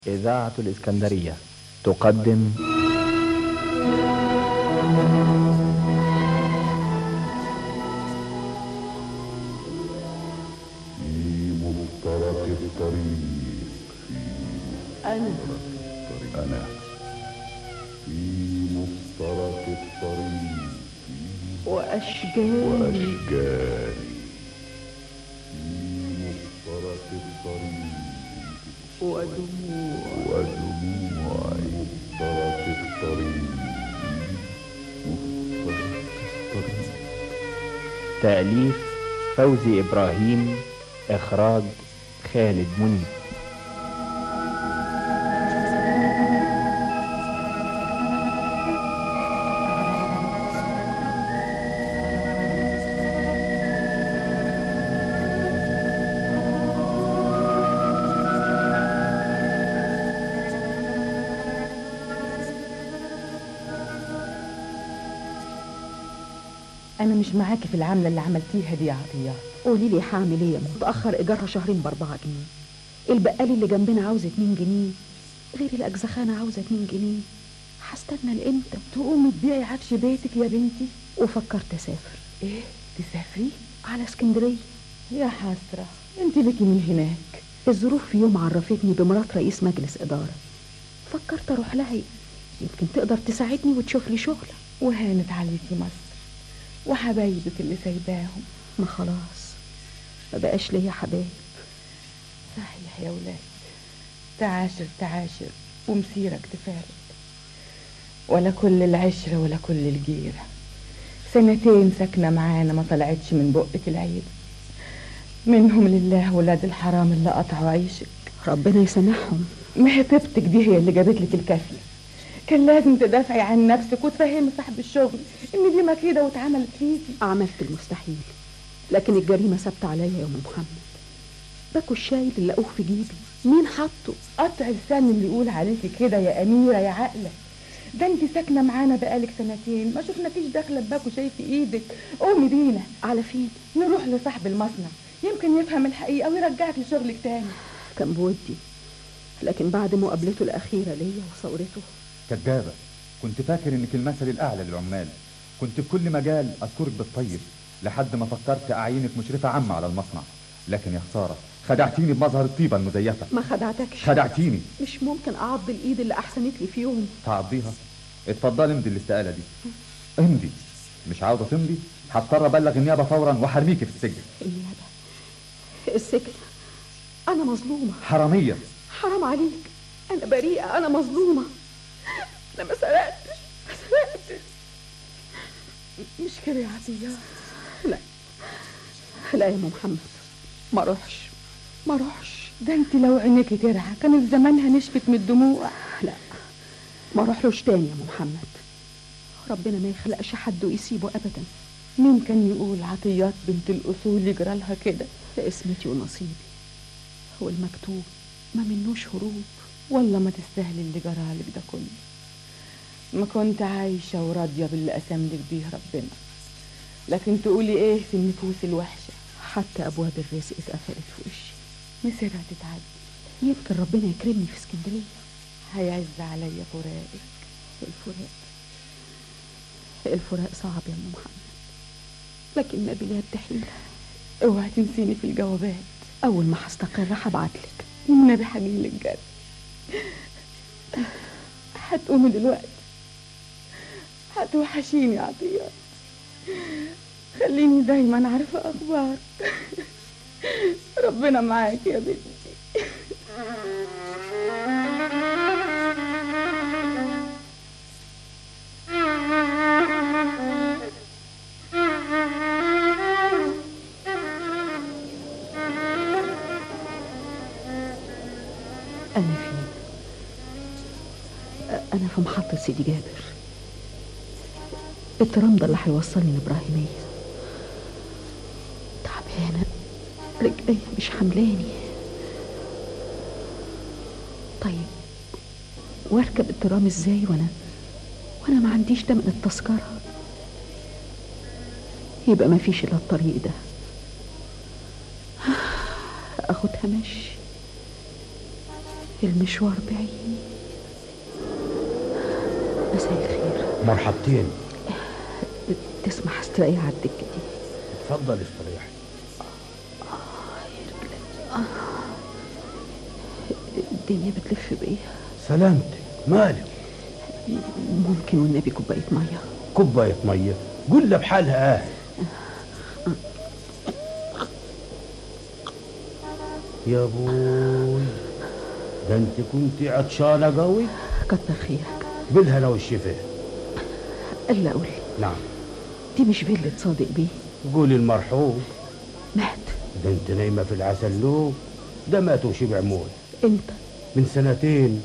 إذاعة الإسكندرية تقدم في مفترق الطريق أنا أنا في مفترق الطريق وأشجاري وأشجاري في مفترق الطريق ودموع ودموعي مفترق الطريق مفترق الطريق تأليف فوزي إبراهيم إخراج خالد منيب انا مش معاكي في العمله اللي عملتيها دي يا عطيات قولي لي هعمل ايه متأخر إيجارها شهرين بأربعة جنيه البقال اللي جنبنا عاوز اتنين جنيه غير الأجزخانة عاوزة اتنين جنيه هستنى لإمتى تقومي تبيعي عفش بيتك يا بنتي وفكرت أسافر ايه تسافري على اسكندرية يا حسره انت ليكي من هناك الظروف في يوم عرفتني بمرات رئيس مجلس إدارة فكرت أروح لها يمكن تقدر تساعدني وتشوف لي شغل وهانت عليكي مصر وحبايبك اللي سايباهم ما خلاص ما بقاش ليا حبايب صحيح يا ولاد تعاشر تعاشر ومسيرك تفارق ولا كل العشرة ولا كل الجيرة سنتين ساكنة معانا ما طلعتش من بقك العيب منهم لله ولاد الحرام اللي قطعوا عيشك ربنا يسامحهم ما هي طيبتك دي هي اللي جابت لك الكافية كان لازم تدافعي عن نفسك وتفهمي صاحب الشغل ان دي مكيدة واتعملت فيكي عملت المستحيل لكن الجريمة ثابتة عليا يا أم محمد باكو الشاي اللي لقوه في جيبي مين حطه قطع لسان اللي يقول عليكي كده يا أميرة يا عقلة ده انت ساكنة معانا بقالك سنتين ما شفناكيش داخلة بباكو شاي في ايدك قومي بينا على فين نروح لصاحب المصنع يمكن يفهم الحقيقة ويرجعك لشغلك تاني كان بودي لكن بعد مقابلته الأخيرة ليا وثورته كدابة كنت فاكر انك المثل الاعلى للعمال كنت في كل مجال اذكرك بالطيب لحد ما فكرت اعينك مشرفة عامة على المصنع لكن يا خسارة خدعتيني بمظهر الطيبة المزيفة ما خدعتكش خدعتيني مش ممكن أعض الإيد اللي أحسنت لي في يوم تعضيها اتفضلي امضي الاستقالة دي امضي مش عاوزة تمضي هضطر ابلغ النيابة فورا وحرميكي في السجن النيابة السجن أنا مظلومة حرامية حرام عليك أنا بريئة أنا مظلومة أنا ما سرقتش ما سرقتش مش كده يا عطية لا لا يا أم محمد ما روحش ما روحش ده انت لو عينيكي ترعى كانت زمانها نشفت من الدموع لا ما روحلوش تاني يا أم محمد ربنا ما يخلقش حد ويسيبه أبدا مين كان يقول عطيات بنت الأصول يجرى لها كده ده اسمتي ونصيبي هو المكتوب ما منوش هروب والله ما تستاهل اللي جرالك ده كله ما كنت عايشة وراضية باللي قسملك بيه ربنا لكن تقولي ايه في النفوس الوحشة حتى أبواب الرزق اتقفلت في وشي مسيرها تتعدي يمكن ربنا يكرمني في اسكندرية هيعز عليا فراقك الفراق الفراق صعب يا أم محمد لكن ما باليد حيلة اوعي تنسيني في الجوابات أول ما هستقر هبعتلك والنبي هجيلك جد هتقومي دلوقتي هتوحشيني يا عطيات خليني دايما عارفة أخبار ربنا معاك يا بنتي أنا فين أنا في محطة سيدي جابر الترام ده اللي هيوصلني لإبراهيمية تعبانة رجلي مش حملاني طيب واركب الترام ازاي وانا وانا ما عنديش تمن التذكرة يبقى ما فيش الا الطريق ده اخدها مشي المشوار بعيد مساء الخير مرحبتين تسمح استريح على الدكة دي اتفضل استريح الدنيا بتلف بيا سلامتك مالك ممكن والنبي كوباية مية كوباية مية قول لها بحالها اه يا بوي ده انت كنت عطشانة قوي كتر خيرك بالهنا والشفا الا قول نعم دي مش فيلة صادق بيه قولي المرحوم مات ده انت نايمة في العسل لو ده مات وشبع موت امتى من سنتين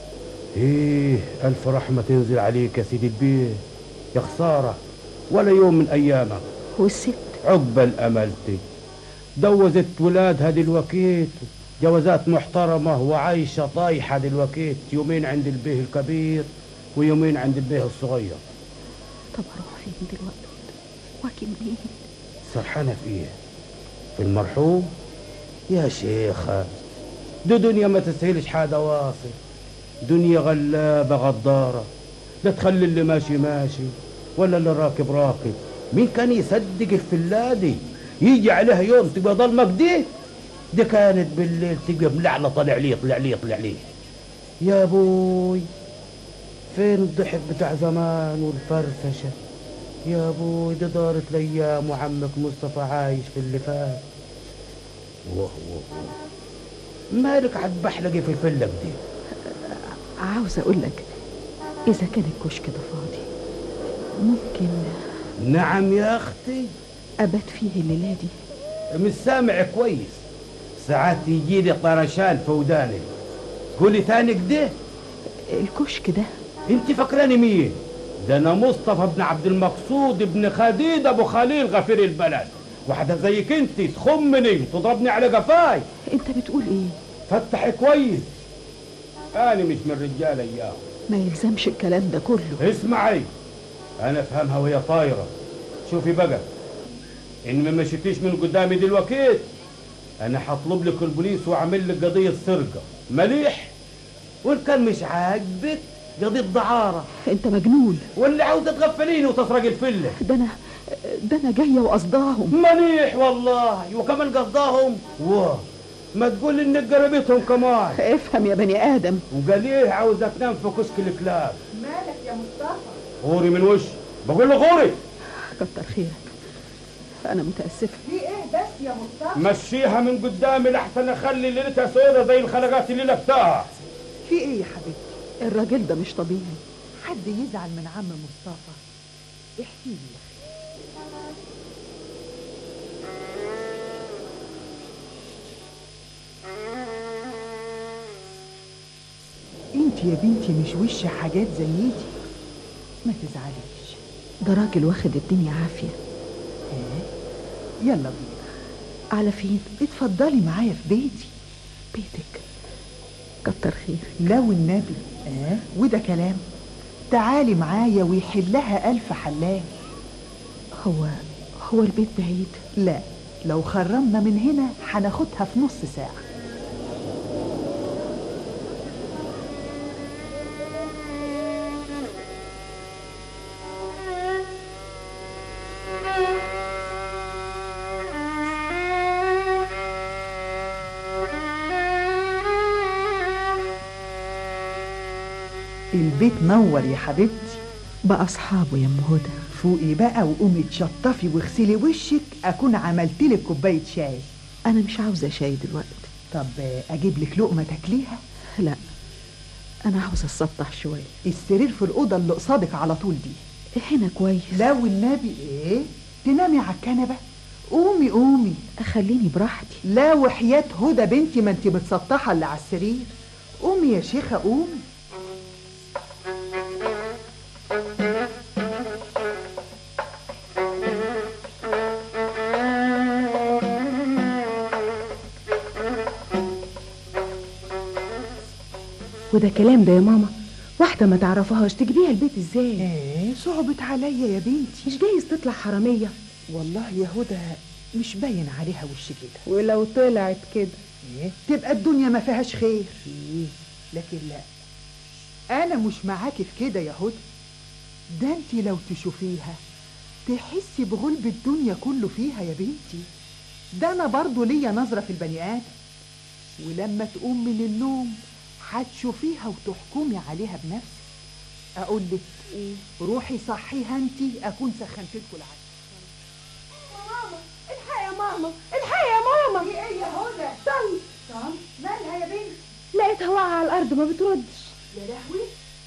ايه الف رحمة تنزل عليك يا سيدي البيه يا خسارة ولا يوم من ايامك والست عقبال املتي دوزت ولادها دلوكيت جوازات محترمة وعايشة طايحة دلوكيت يومين عند البيه الكبير ويومين عند البيه الصغير طب اروح فين دلوقتي واجي منين سرحانة في ايه في المرحوم يا شيخة دي دنيا ما تسهلش حاجة واصل دنيا غلابة غدارة لا تخلي اللي ماشي ماشي ولا اللي راكب راكب مين كان يصدق الفلادي يجي عليها يوم تبقى ضلمة كده دي كانت بالليل تبقى ملعلة طلع لي طلع لي طلع لي يا بوي فين الضحك بتاع زمان والفرفشة يا ابوي دي دارت الايام وعمك مصطفى عايش في اللي فات واه واه واه. مالك عتبحلقي في الفلك دي عاوز اقول لك اذا كان الكشك ده فاضي ممكن نعم يا اختي ابات فيه الليله دي مش سامع كويس ساعات يجي لي طرشان في وداني قولي تاني كده الكشك ده انت فاكراني مين ده انا مصطفى بن عبد المقصود ابن خديد ابو خليل غفير البلد واحدة زيك انت تخمني تضربني على قفاي انت بتقول ايه فتح كويس انا مش من رجال ايام ما يلزمش الكلام ده كله اسمعي انا افهمها وهي طايره شوفي بقى ان ما مشيتيش من قدامي دلوقتي انا هطلب لك البوليس واعمل لك قضيه سرقه مليح وان كان مش عاجبك قضيه دعاره انت مجنون واللي عاوزه تغفليني وتسرق الفله ده انا ده انا جايه وقصداهم مليح والله وكمان قصداهم واه ما تقول انك قربتهم كمان افهم يا بني ادم وقال ايه عاوزه تنام في كشك الكلاب مالك يا مصطفى غوري من وش بقول له غوري كتر خيرك انا متاسفه في ايه بس يا مصطفى مشيها من قدامي لحسن اخلي ليلتها سودة زي الخلقات اللي لفتها في ايه يا حبيبتي الراجل ده مش طبيعي حد يزعل من عم مصطفى احكي لي يا اخي انت يا بنتي مش وش حاجات زي دي ما تزعليش ده راجل واخد الدنيا عافيه ايه يلا بينا على فين اتفضلي معايا في بيتي بيتك كتر خيرك لا والنبي اه وده كلام تعالي معايا ويحلها ألف حلال هو هو البيت بعيد لا لو خرمنا من هنا هناخدها في نص ساعة البيت نور يا حبيبتي بأصحابه يا ام هدى فوقي بقى وقومي تشطفي واغسلي وشك اكون عملت لك كوبايه شاي انا مش عاوزه شاي دلوقتي طب اجيب لك لقمه تاكليها لا انا عاوزه اتسطح شويه السرير في الاوضه اللي قصادك على طول دي هنا كويس لا والنبي ايه تنامي على الكنبه قومي قومي خليني براحتي لا وحياة هدى بنتي ما انت بتسطحها اللي على السرير قومي يا شيخة قومي وده كلام ده يا ماما واحدة ما تعرفهاش تجيبيها البيت ازاي ايه صعبت عليا يا بنتي مش جايز تطلع حرامية والله يا هدى مش باين عليها وش كده ولو طلعت كده ايه تبقى الدنيا ما فيهاش خير ايه لكن لا انا مش معاكي في كده يا هدى ده انت لو تشوفيها تحسي بغلب الدنيا كله فيها يا بنتي ده انا برضو ليا نظرة في البني ادم ولما تقوم من النوم هتشوفيها وتحكمي عليها بنفسك اقول لك ايه روحي صحيها انت اكون سخنت لكم العسل ماما الحق يا ماما الحق يا ماما في ايه يا هدى طن طن مالها يا بنتي لقيتها واقعة على الأرض ما بتردش يا لهوي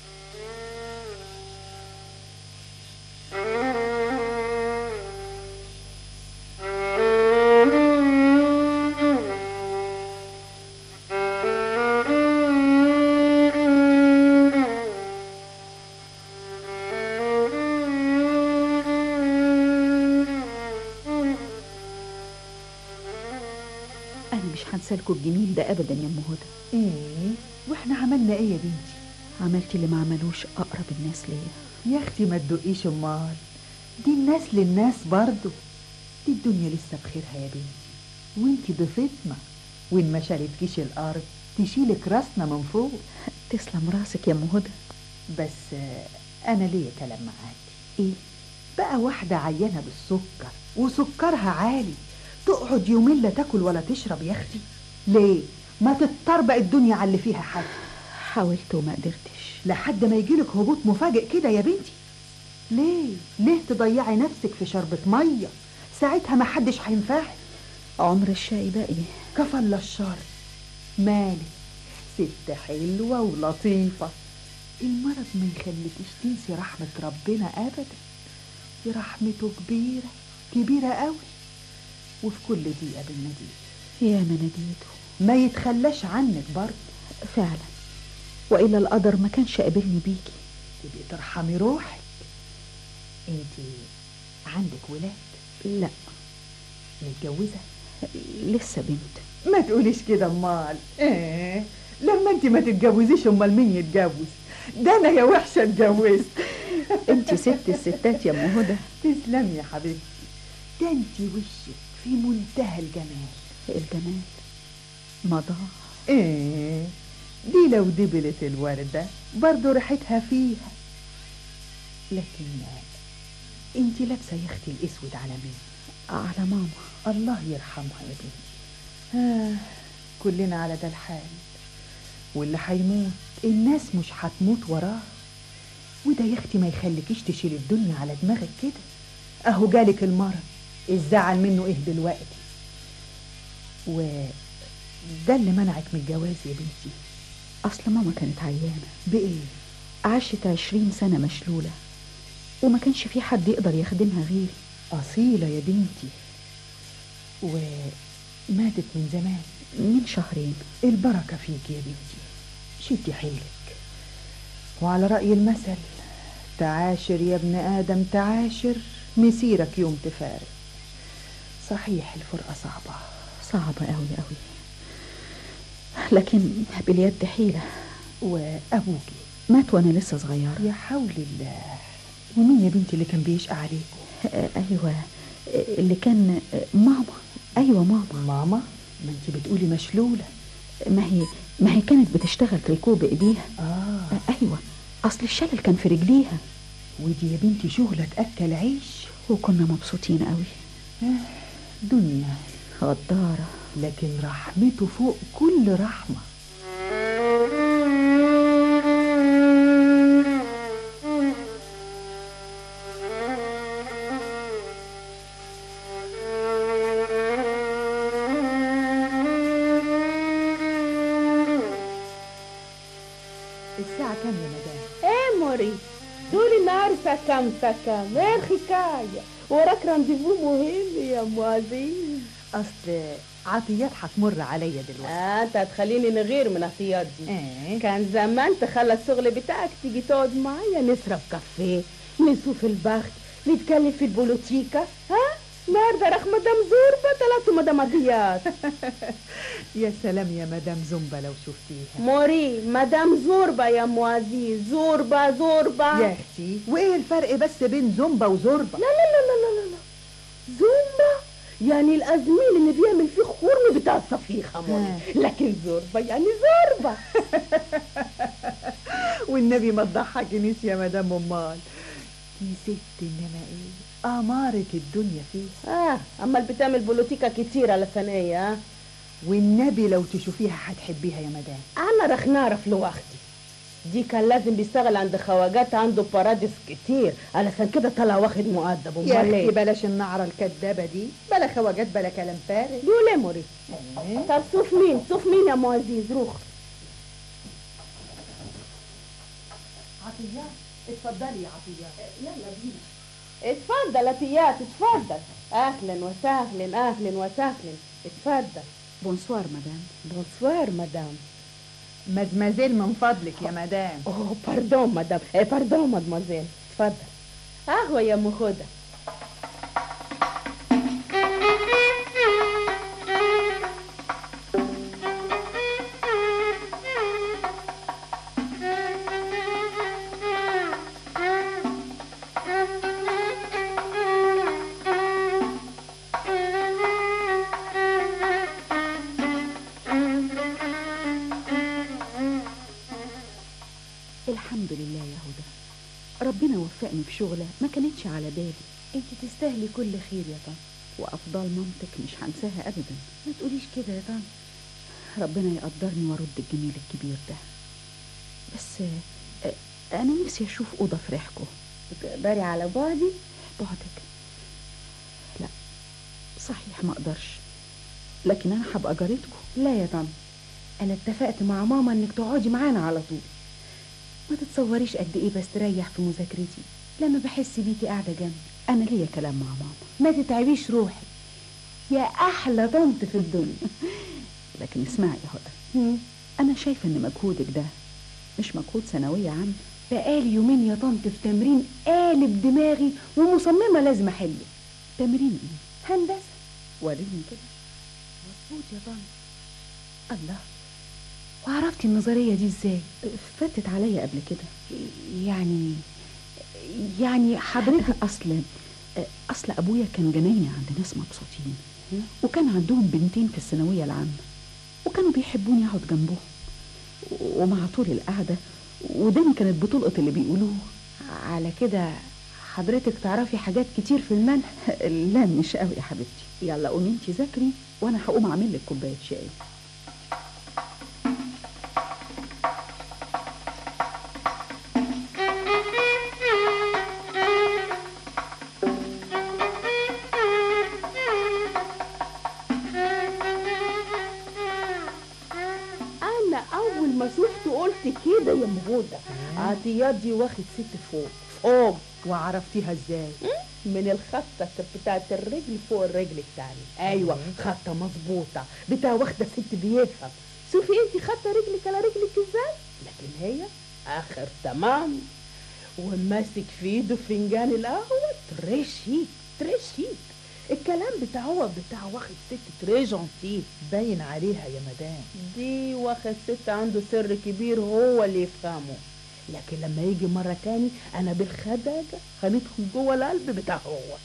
انا مش هنسالكوا الجميل ده ابدا يا ام هدى ايه واحنا عملنا ايه يا بنتي عملت اللي ما عملوش اقرب الناس ليا يا اختي ما تدقيش امال دي الناس للناس برضو دي الدنيا لسه بخيرها يا بنتي وانتي ضيفتنا وان ما شالتكيش الارض تشيلك راسنا من فوق تسلم راسك يا ام هدى بس آه، انا ليا كلام معاكي ايه بقى واحدة عيانة بالسكر وسكرها عالي تقعد يومين لا تاكل ولا تشرب يا اختي ليه ما تتطربق الدنيا على اللي فيها حاجة حاولت وما قدرتش لحد ما يجيلك هبوط مفاجئ كده يا بنتي ليه ليه تضيعي نفسك في شربة مية ساعتها ما حدش هينفعك عمر الشقي باقي كفى الا الشر مالك ست حلوة ولطيفة المرض ما يخليكيش تنسي رحمة ربنا أبدا دي رحمته كبيرة كبيرة قوي وفي كل دقيقة بالنديد يا ما ناديته ما يتخلاش عنك برضه فعلا والا القدر ما كانش قابلني بيكي تبقي ترحمي روحك انت عندك ولاد لا متجوزة لسه بنت ما تقوليش كده امال ايه لما انت ما تتجوزيش امال مين يتجوز ده انا يا وحشه اتجوزت انت ست الستات يا ام هدى تسلمي يا حبيبتي ده انت وشك في منتهى الجمال الجمال مضى ايه دي لو دبلت الوردة برضو ريحتها فيها لكن انت لابسة يا اختي الاسود على مين على ماما الله يرحمها يا بنتي آه كلنا على ده الحال واللي هيموت الناس مش هتموت وراه وده يا اختي ما يخليكيش تشيل الدنيا على دماغك كده اهو جالك المرض الزعل منه ايه دلوقتي وده اللي منعك من الجواز يا بنتي اصل ماما كانت عيانه بايه عاشت عشرين سنه مشلوله وما كانش في حد يقدر يخدمها غيري اصيله يا بنتي وماتت من زمان من شهرين البركه فيك يا بنتي شدي حيلك وعلى راي المثل تعاشر يا ابن ادم تعاشر مسيرك يوم تفارق صحيح الفرقه صعبه صعبه قوي قوي لكن باليد حيله وابوكي مات وانا لسه صغيره يا حول الله ومين يا بنتي اللي كان بيشقى عليكم آه، ايوه آه، اللي كان آه، ماما ايوه ماما ماما ما انت بتقولي مشلوله ما هي ما هي كانت بتشتغل تريكو بايديها اه آه، ايوه اصل الشلل كان في رجليها ودي يا بنتي شغله تاكل عيش وكنا مبسوطين قوي دنيا غداره لكن رحمته فوق كل رحمه الساعة كام يا مدام؟ ايه موري دول عارفة كم كم ايه الحكاية وراك رانديفو مهم يا ام عزيز أصل عطيات هتمر عليا دلوقتي آه انت هتخليني نغير من الطيات دي ايه كان زمان تخلى الشغل بتاعك تيجي تقعد معايا نشرب كافيه نشوف البخت نتكلم في البوليتيكا ها النهارده راح مدام زوربة طلعت مدام عطيات يا سلام يا مدام زومبا لو شفتيها موري مدام زوربة يا ام عزيز زوربة زوربة يا اختي وايه الفرق بس بين زومبا وزوربا لا لا لا لا لا لا لا زومبا يعني الازميل اللي بيعمل فيه خرم بتاع الصفيخة مولي لكن زوربة يعني زوربة والنبي ما تضحكنيش يا مدام امال نسيت انما ايه امارة الدنيا فيها اه امال بتعمل بولوتيكا كتير على ثانية اه والنبي لو تشوفيها هتحبيها يا مدام انا رح نعرف لوحدي دي كان لازم بيشتغل عند خواجات عنده باراديس كتير علشان كده طلع واخد مؤدب يا امال اختي ايه بلاش النعرة الكدابة دي بلا خواجات بلا كلام فارغ يقول ايه موري طب شوف مين شوف مين يا معزيز روح عطيات اتفضلي يا عطيات يلا بينا اتفضل اتيات اتفضل اهلا وسهلا اهلا وسهلا اتفضل بونسوار مدام بونسوار مدام مزمزيل من فضلك يا مدام اوه باردون مدام ايه باردون مدموزيل اتفضل قهوة يا ام هدى الحمد لله يا هدى ربنا وفقني في شغلة ما كانتش على بالي انت تستاهلي كل خير يا طن وأفضال مامتك مش هنساها أبدا ما تقوليش كده يا طن ربنا يقدرني وارد الجميل الكبير ده بس آه، أنا نفسي أشوف أوضة في ريحكو بتقدري على بعدي بعدك لا صحيح ما أقدرش لكن أنا هبقى جارتكو لا يا طن انا اتفقت مع ماما انك تقعدي معانا على طول ما تتصوريش قد ايه بستريح في مذاكرتي لما بحس بيكي قاعده جنبي أنا ليا كلام مع ماما ما تتعبيش روحي يا احلى طنط في الدنيا لكن اسمعي يا هدى أنا شايفة إن مجهودك ده مش مجهود ثانوية عام بقالي يومين يا طنط في تمرين قالب دماغي ومصممه لازم احله تمرين إيه؟ هندسه وريني كده مظبوط يا طنط الله وعرفتي النظريه دي ازاي فاتت عليا قبل كده يعني يعني حضرتك أصل أصل أبويا كان جنايني عند ناس مبسوطين وكان عندهم بنتين في الثانوية العامة وكانوا بيحبوني أقعد جنبهم ومع طول القعدة وداني كانت بتلقط اللي بيقولوه على كده حضرتك تعرفي حاجات كتير في المنهج لا مش قوي يا حبيبتي يلا قومي انتي ذاكري وانا هقوم اعمل لك كوبايه شاي انا اول ما شفته قلت كده يا مهودة عطيات دي واخد ست فوق فوق وعرفتيها ازاي من الخطة بتاعت الرجل فوق الرجل التاني ايوه خطة مظبوطة بتاع واخدة ست بيفهم شوفي انت خطة رجلك على رجلك ازاي لكن هي اخر تمام وماسك في ايده فنجان القهوة تريشيك تريشيك الكلام بتاع هو بتاع واخد ست تري جونتي باين عليها يا مدام دي واخد ست عنده سر كبير هو اللي يفهمه لكن لما يجي مرة تاني أنا بالخداجة هندخل جوه القلب بتاع هو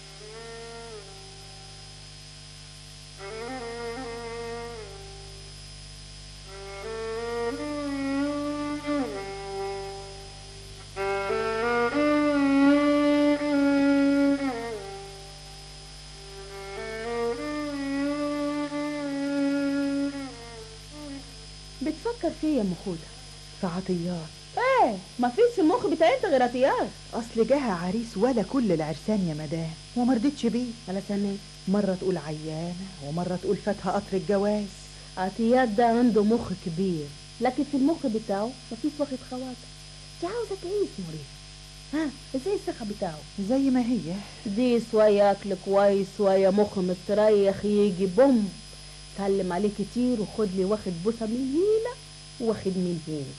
بتفكر فيه يا مخودة في عطيات ايه ما فيش المخ بتاعي انت غير عطيات اصل جاها عريس ولا كل العرسان يا مدام وما رضتش بيه على سنة مرة تقول عيانة ومرة تقول فاتها قطر الجواز عطيات ده عنده مخ كبير لكن في المخ بتاعه مفيش واخد خواطر دي عاوزة تعيش مريض ها ازاي الثقة بتاعه زي ما هي دي شوية أكل كويس شوية مخ مستريح يجي بوم سلم عليه كتير وخد لي واخد بوسة من هنا واخد من هنا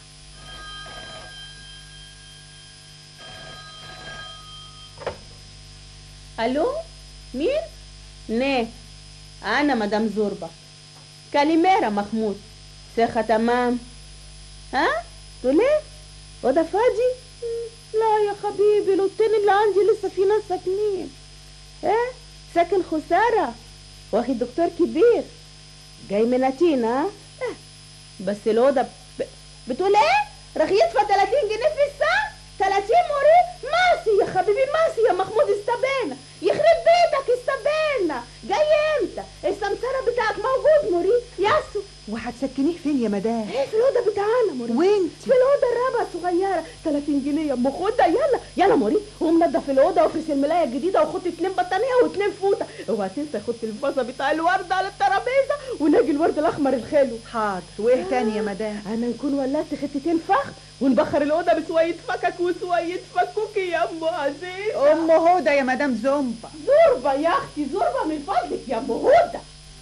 ألو مين؟ نه أنا مدام زوربة كاليميرا محمود ثقة تمام ها؟ تقول ايه؟ وده فاضي؟ مم، لا يا حبيبي الأوتيل اللي عندي لسه في ناس ساكنين ايه؟ ساكن خسارة واخد دكتور كبير جاي من اتينا اه بس الأوضة ب... بتقول ايه؟ راح يدفع 30 جنيه في الساعة 30 موري ماسي يا حبيبي ماسي يا محمود استبانا يخرب بيتك استبانا جاي امتى؟ السمسرة بتاعك موجود موري ياسو وهتسكنيه فين يا مدام ايه في الأوضة بتاعنا موري وانت في الأوضة الرابعة صغيرة 30 جنيه يا أم خدها يلا يلا موري قوم نضف الأوضة وافرش الملاية الجديدة وخد اتنين بطانية واتنين فوطة اوعى تنسى خد الفازة بتاع الورد على الترابيزة ونجي الورد الأحمر الحلو حاضر وايه تاني يا مدام أنا نكون ولعت حتتين فخم ونبخر الأوضة بشوية فكك وشوية فكوكي يا أم عزيز ام هدى يا مدام زومبا زوربة يا أختي زوربة من فضلك يا أم هدى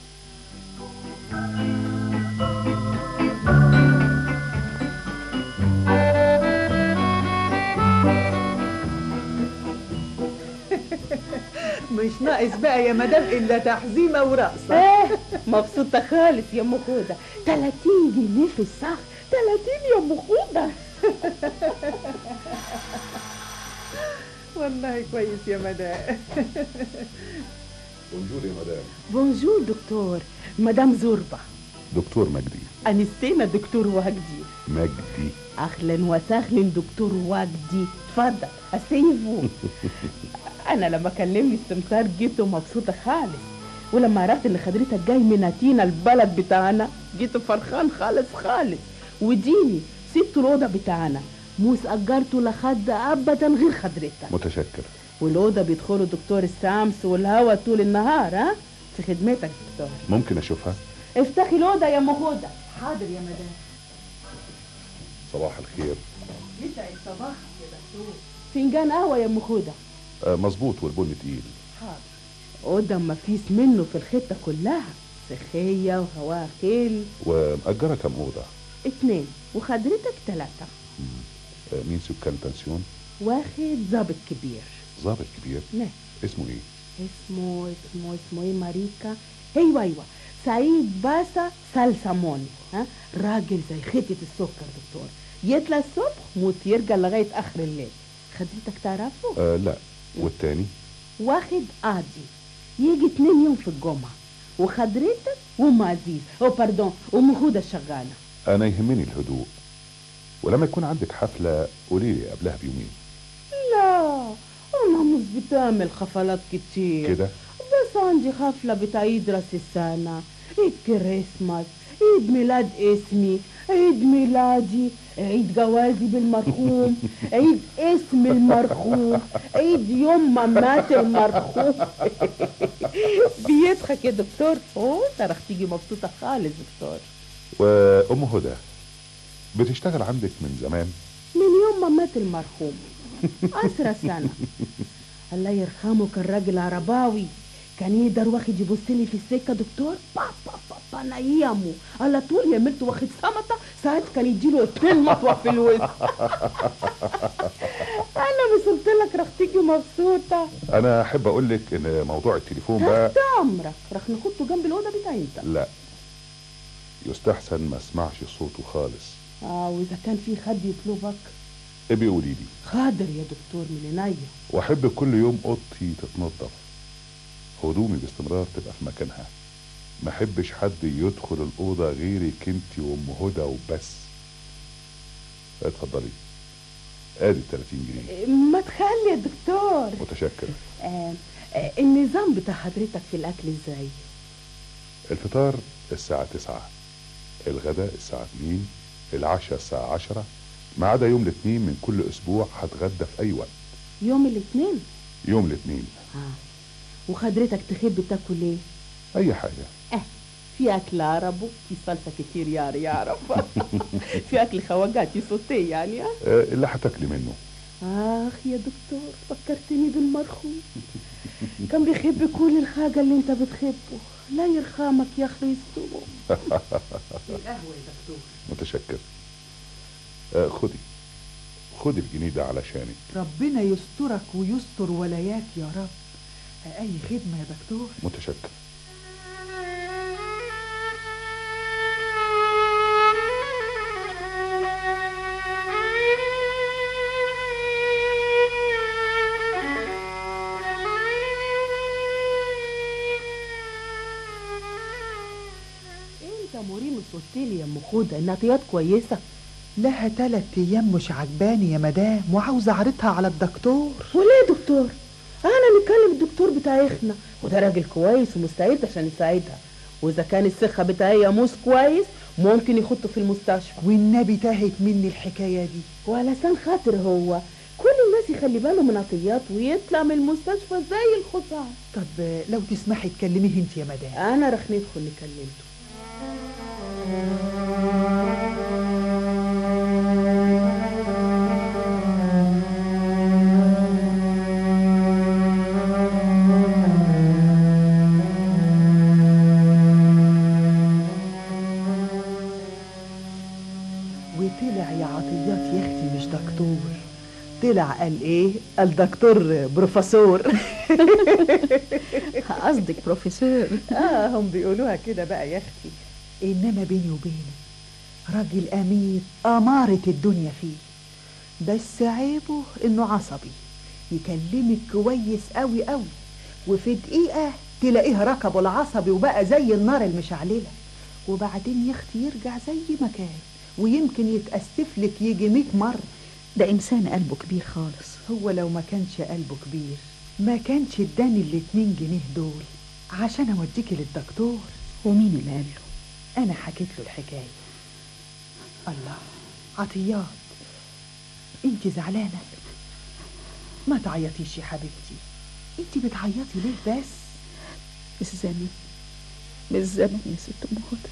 مش ناقص بقى يا مدام الا تحزيمه ورقصه ايه مبسوطة خالص يا أم خودة 30 جنيه في الساعة 30 يا أم خودة والله كويس يا مدام بونجور يا مدام بونجور دكتور مدام زوربة دكتور مجدي أنستينا دكتور وجدي مجدي أهلا وسهلا دكتور وجدي اتفضل أسيفو أنا لما كلمني السمسار جيت مبسوطة خالص ولما عرفت إن حضرتك جاي من أتينا البلد بتاعنا جيت فرحان خالص خالص وديني سبت الأوضة بتاعنا موس أجرته لحد أبدا غير حضرتك متشكر والأوضة بيدخلوا دكتور الشمس والهوا طول النهار ها في خدمتك دكتور ممكن اشوفها افتحي الأوضة يا أم هدى حاضر يا مدام صباح الخير يسعد صباحك يا دكتور فنجان قهوة يا أم هدى آه مظبوط والبن تقيل أوضة ما فيش منه في الخطة كلها سخية وهواها خيل ومأجرة كم أوضة اتنين وحضرتك تلاتة آه مين سكان البنسيون واخد ظابط كبير ظابط كبير نعم اسمه ايه اسمه اسمه اسمه ايه ماريكا ايوه ايوه سعيد باسا سالسامون ها راجل زي خيطة السكر دكتور يطلع الصبح موت يرجع لغاية آخر الليل حضرتك تعرفه؟ آه لا والتاني واخد قاضي يجي اتنين يوم في الجمعة وحضرتك وام عزيز او باردون ام هدى شغالة انا يهمني الهدوء ولما يكون عندك حفلة قولي لي قبلها بيومين لا انا مش بتعمل حفلات كتير كده بس عندي حفلة بتاع عيد راس السنة عيد كريسماس عيد ميلاد اسمي عيد ميلادي عيد جوازي بالمرحوم عيد اسم المرحوم عيد يوم ما مات المرحوم بيضحك يا دكتور اوه انت راح تيجي مبسوطة خالص دكتور وام هدى بتشتغل عندك من زمان من يوم ما مات المرحوم عشرة سنة الله يرحمه كان راجل عرباوي كان يقدر واخد يبص لي في السكة دكتور با با با با نيمه على طول يملت واخد سمطة ساعات كان يديله اتنين مطوة في الوسط انا مش قلت لك راح تيجي مبسوطة انا احب اقول لك ان موضوع التليفون بقى تحت امرك راح نحطه جنب الأوضة بتاعي انت لا يستحسن ما اسمعش صوته خالص اه واذا كان في حد يطلبك ابي قولي لي خادر يا دكتور من عينيا واحب كل يوم اوضتي تتنظف هدومي باستمرار تبقى في مكانها ما احبش حد يدخل الاوضه غيرك انت وام هدى وبس اتفضلي ادي 30 جنيه ما تخلي يا دكتور متشكر آه آه النظام بتاع حضرتك في الأكل ازاي؟ الفطار الساعة 9 الغداء الساعة 2 العشاء الساعة 10 ما عدا يوم الاثنين من كل اسبوع هتغدى في اي وقت يوم الاثنين يوم الاثنين آه. وحضرتك تحب تاكل ايه؟ اي حاجة اه في اكل عربو في صلصه كتير يا يعرف في اكل خواجاتي صوتي يعني آه. آه، اللي هتاكلي منه اخ يا دكتور فكرتني بالمرحوم كان بيحب كل الحاجة اللي انت بتحبه لا يرحمك يا اخي يستوه القهوة يا دكتور متشكر آه، خدي خدي الجنيه ده علشانك ربنا يسترك ويستر ولاياك يا رب أي خدمة يا دكتور متشكر قلت لي يا ام خودة انها طيات كويسه لها تلات ايام مش عجباني يا مدام وعاوزه اعرضها على الدكتور وليه يا دكتور انا نكلم الدكتور بتاعنا وده راجل كويس ومستعد عشان يساعدها واذا كان الثقه بتاعي مش كويس ممكن يخطه في المستشفى والنبي تاهت مني الحكايه دي وعلشان خاطر هو كل الناس يخلي باله من عطيات ويطلع من المستشفى زي الخضار طب لو تسمحي تكلميه انت يا مدام انا رح ندخل نكلمته وطلع يا عطيات يا اختي مش دكتور طلع قال ايه قال دكتور بروفيسور قصدك بروفيسور اه هم بيقولوها كده بقى يا اختي انما بيني وبينك راجل امين امارة الدنيا فيه بس عيبه انه عصبي يكلمك كويس قوي قوي وفي دقيقة تلاقيه ركبه العصبي وبقى زي النار المشعللة وبعدين يا اختي يرجع زي ما كان ويمكن يتأسف لك يجي 100 مرة ده إنسان قلبه كبير خالص هو لو ما كانش قلبه كبير ما كانش اداني الاتنين جنيه دول عشان اوديكي للدكتور ومين اللي قال له انا حكيت له الحكايه الله عطيات انت زعلانه ما تعيطيش يا حبيبتي انت بتعيطي ليه بس الزمن بالزمن يا ست ام هدى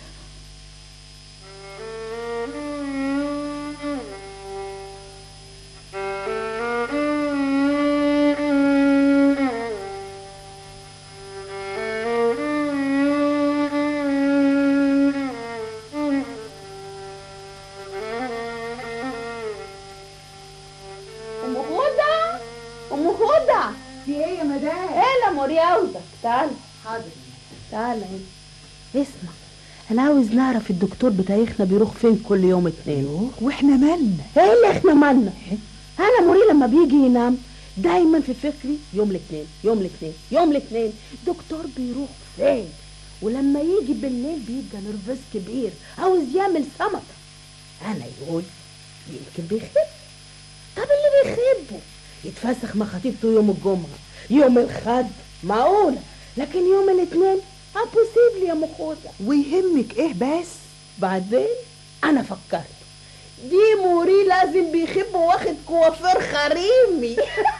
ام هدى ام هدى في ايه يا مدام ايه لا مرياوزك تعال حاضر تعال هنا اسمع انا عاوز نعرف الدكتور بتاعنا بيروح فين كل يوم اتنين واحنا مالنا ايه اللي احنا مالنا انا مري لما بيجي ينام دايما في فكري يوم الاثنين يوم الاثنين يوم الاثنين دكتور بيروح فين ولما يجي بالليل بيبقى نرفز كبير عاوز يعمل سمكة انا يقول يمكن بيخب طب اللي بيخبه يتفسخ مع خطيبته يوم الجمعة يوم الخد معقولة لكن يوم الاثنين امبوسيبل يا مخوطة ويهمك ايه بس بعدين انا فكرت دي موري لازم بيخب واخد كوافير خريمي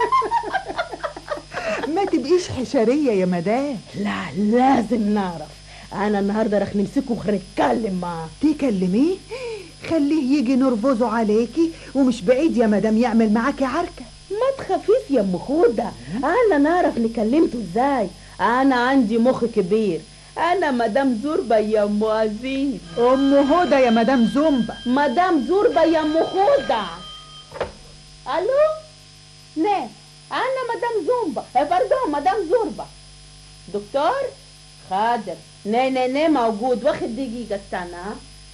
ما تبقيش حشريه يا مدام لا لازم نعرف انا النهارده رح نمسكه ونتكلم معاه تكلميه خليه يجي نرفزه عليكي ومش بعيد يا مدام يعمل معاكي عركه ما تخافيش يا ام خودة انا نعرف نكلمته ازاي انا عندي مخ كبير انا مدام زوربة يا ام عزيز ام هدى يا مدام زومبا مدام زوربة يا ام خودة الو نعم انا مدام زومبا إيه، باردون مدام زوربة دكتور خادر نه نه نه موجود واخد دقيقة استنى ها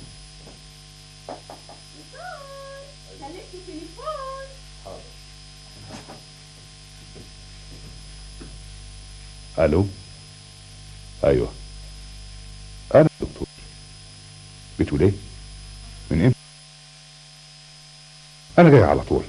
الو ايوه انا الدكتور بتقول ايه من امتى انا جاي على طول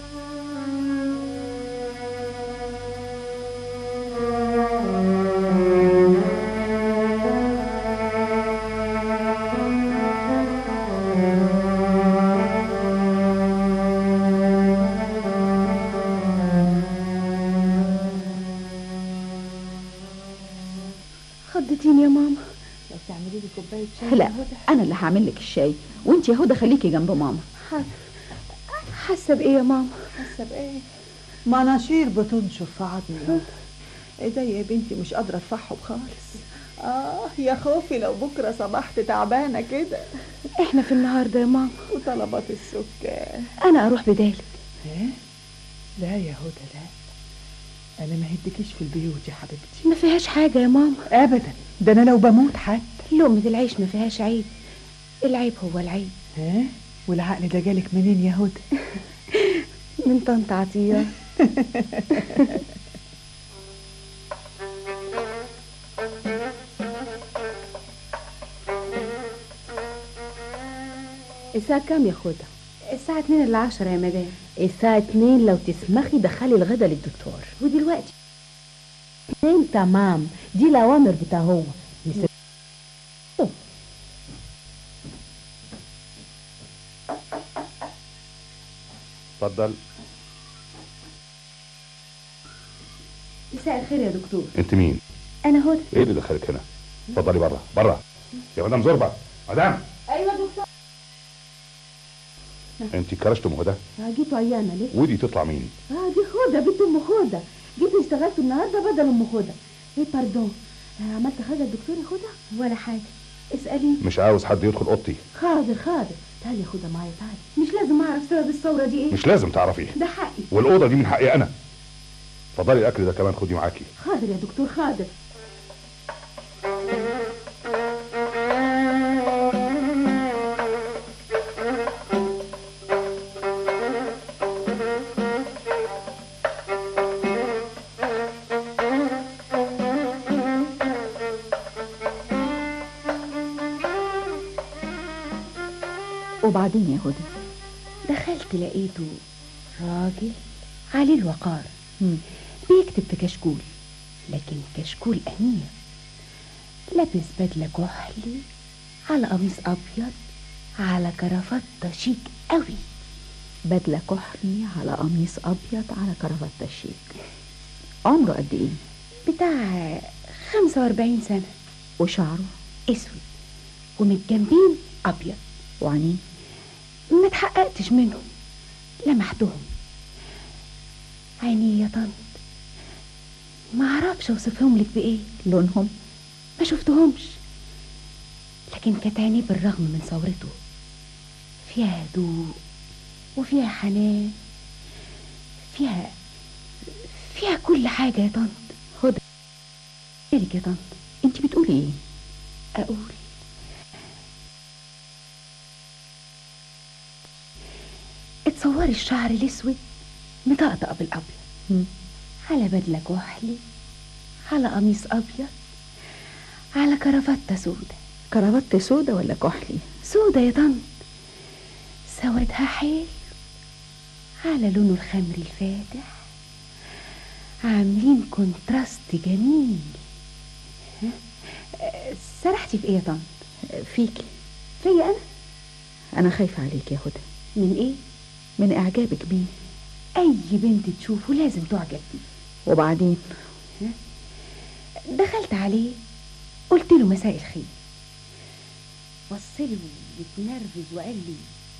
خضتيني يا ماما لو تعملي لي كوباية شاي لا أنا اللي هعمل لك الشاي وأنت يا هدى خليكي جنب ماما حاسة بإيه يا ماما حاسة بإيه مناشير بتنشف في عظمي ايديا يا بنتي مش قادره ارفعهم خالص اه يا خوفي لو بكره صبحت تعبانه كده احنا في النهاردة يا ماما وطلبات السكان انا اروح بدالك ايه لا يا هدى لا انا ما هدكيش في البيوت يا حبيبتي ما فيهاش حاجة يا ماما ابدا ده انا لو بموت حتى لقمة العيش ما فيهاش عيب العيب هو العيب ها والعقل ده جالك منين يا هدى من طنط عطية الساعة كام يا خدة؟ الساعة 2 إلا 10 يا مدام الساعة اتنين لو تسمحي دخلي الغدا للدكتور ودلوقتي اتنين تمام دي الأوامر بتاع هو مس- اتفضل مساء الخير يا دكتور انت مين أنا هدى ايه اللي دخلك هنا اتفضلي بره بره يا مدام زربه مدام أيوة دكتور انت كرشت ام هدى جيتوا عيانة ليه؟ ودي تطلع مين اه دي خدة بنت أم خدة جيت اشتغلت النهاردة بدل أم خدة ايه باردون آه، عملت حاجة الدكتور يا خدة؟ ولا حاجة اسألي مش عاوز حد يدخل اوضتي حاضر حاضر تعالي يا خدة معايا تعالي مش لازم أعرف سبب الثورة دي ايه مش لازم تعرفي ده حقي والاوضه دي من حقي انا اتفضلي الاكل ده كمان خدي معاكي حاضر يا دكتور حاضر وبعدين يا هدى دخلت لقيته راجل عليه الوقار مم. بيكتب في كشكول لكن كشكول أمير لابس بدلة كحلي على قميص أبيض على كرافتة شيك قوي بدلة كحلي على قميص أبيض على كرافتة شيك عمره قد إيه؟ بتاع 45 سنة وشعره اسود ومن الجنبين ابيض وعينيه ما اتحققتش منهم لمحتهم عيني يا طنط ما اعرفش اوصفهم لك بايه لونهم ما شفتهمش لكن كانت عينيه بالرغم من ثورته فيها هدوء وفيها حنان فيها فيها كل حاجة يا طنط هدى مالك يا طنط انت بتقولي ايه؟ أقول اتصوري الشعر الأسود مطقطق بالأبيض مم. على بدلة كحلي على قميص أبيض على كرافتة سودة كرافتة سودة ولا كحلي؟ سودة يا طنط سوادها حلو على لونه الخمري الفاتح عاملين كونتراست جميل ها؟ أه، سرحتي في ايه يا طنط فيكي فيا انا أنا خايفة عليك يا هدى من ايه من إعجابك بيه اي بنت تشوفه لازم تعجب بيه وبعدين دخلت عليه قلت له مساء الخير بصلي واتنرفز وقال لي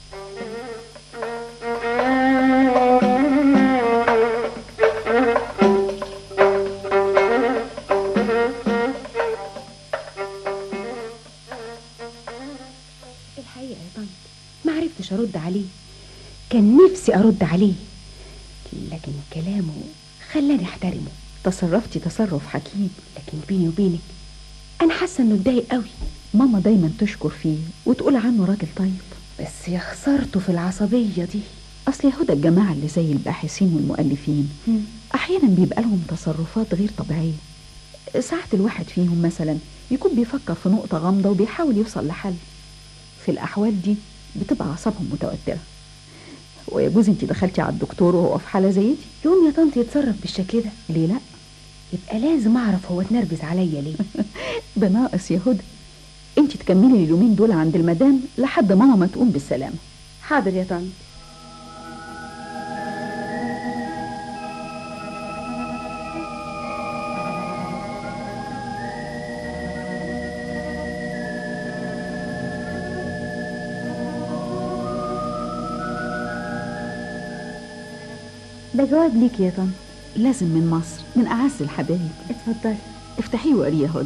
الحقيقة يا طنط ما عرفتش أرد عليه كان نفسي أرد عليه لكن كلامه خلاني أحترمه تصرفتي تصرف حكيم لكن بيني وبينك أنا حاسة إنه اتضايق قوي ماما دايما تشكر فيه وتقول عنه راجل طيب بس يا خسارته في العصبية دي أصل يا هدى الجماعة اللي زي الباحثين والمؤلفين أحيانا بيبقى لهم تصرفات غير طبيعية ساعات الواحد فيهم مثلا يكون بيفكر في نقطة غامضة وبيحاول يوصل لحل في الأحوال دي بتبقى أعصابهم متوترة ويجوز انت دخلتي على الدكتور وهو في حالة زي دي يوم يا طنط يتصرف بالشكل ده ليه لا يبقى لازم أعرف هو اتنرفز عليا ليه بناقص يا هدى انت تكملي اليومين دول عند المدام لحد ماما ما تقوم بالسلامة حاضر يا طنط ده جواب ليك يا طنط لازم من مصر من أعز الحبايب اتفضلي افتحيه وقريه يا هدى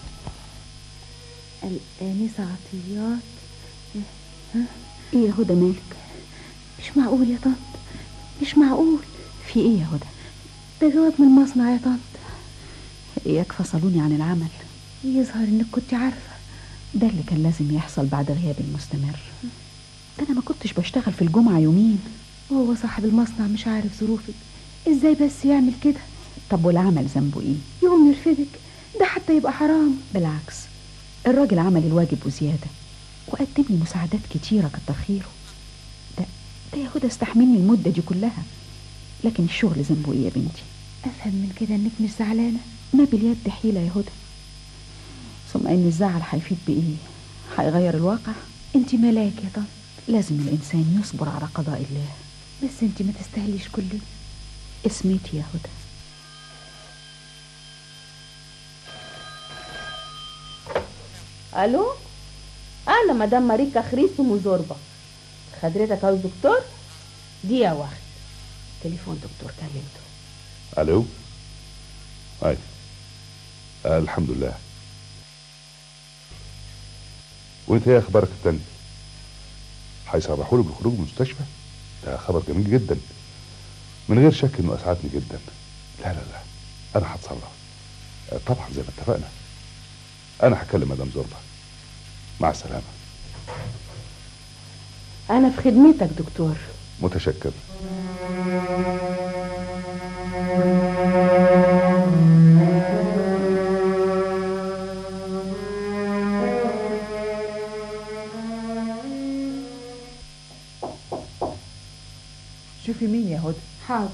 الآنسة عطيات ايه يا هدى مالك مش معقول يا طنط مش معقول في ايه يا هدى ده جواب من المصنع يا طنط اياك فصلوني عن العمل يظهر انك كنت عارفة ده اللي كان لازم يحصل بعد غيابي المستمر ده انا ما كنتش بشتغل في الجمعة يومين وهو صاحب المصنع مش عارف ظروفك ازاي بس يعمل كده طب والعمل ذنبه ايه يقوم يرفدك ده حتى يبقى حرام بالعكس الراجل عمل الواجب وزيادة وقدم لي مساعدات كتيرة كتر خيره ده ده يا هدى استحملني المدة دي كلها لكن الشغل ذنبه ايه يا بنتي افهم من كده انك مش زعلانه ما باليد حيلة يا هدى ثم ان الزعل هيفيد بايه هيغير الواقع انت ملاك يا طنط لازم الانسان يصبر على قضاء الله بس انت ما تستاهليش كل ده اسمتي يا هدى الو انا مدام ماريكا خريس ومزوربة حضرتك عاوز دكتور دقيقة واحدة تليفون دكتور كلمته الو اي آه الحمد لله وانت ايه اخبارك التاني هيصرحوا لي بالخروج من المستشفى ده خبر جميل جدا من غير شك انه اسعدني جدا لا لا لا انا هتصرف آه طبعا زي ما اتفقنا انا هكلم مدام زوربا مع السلامه انا في خدمتك دكتور متشكر شوفي مين يا هدى حاضر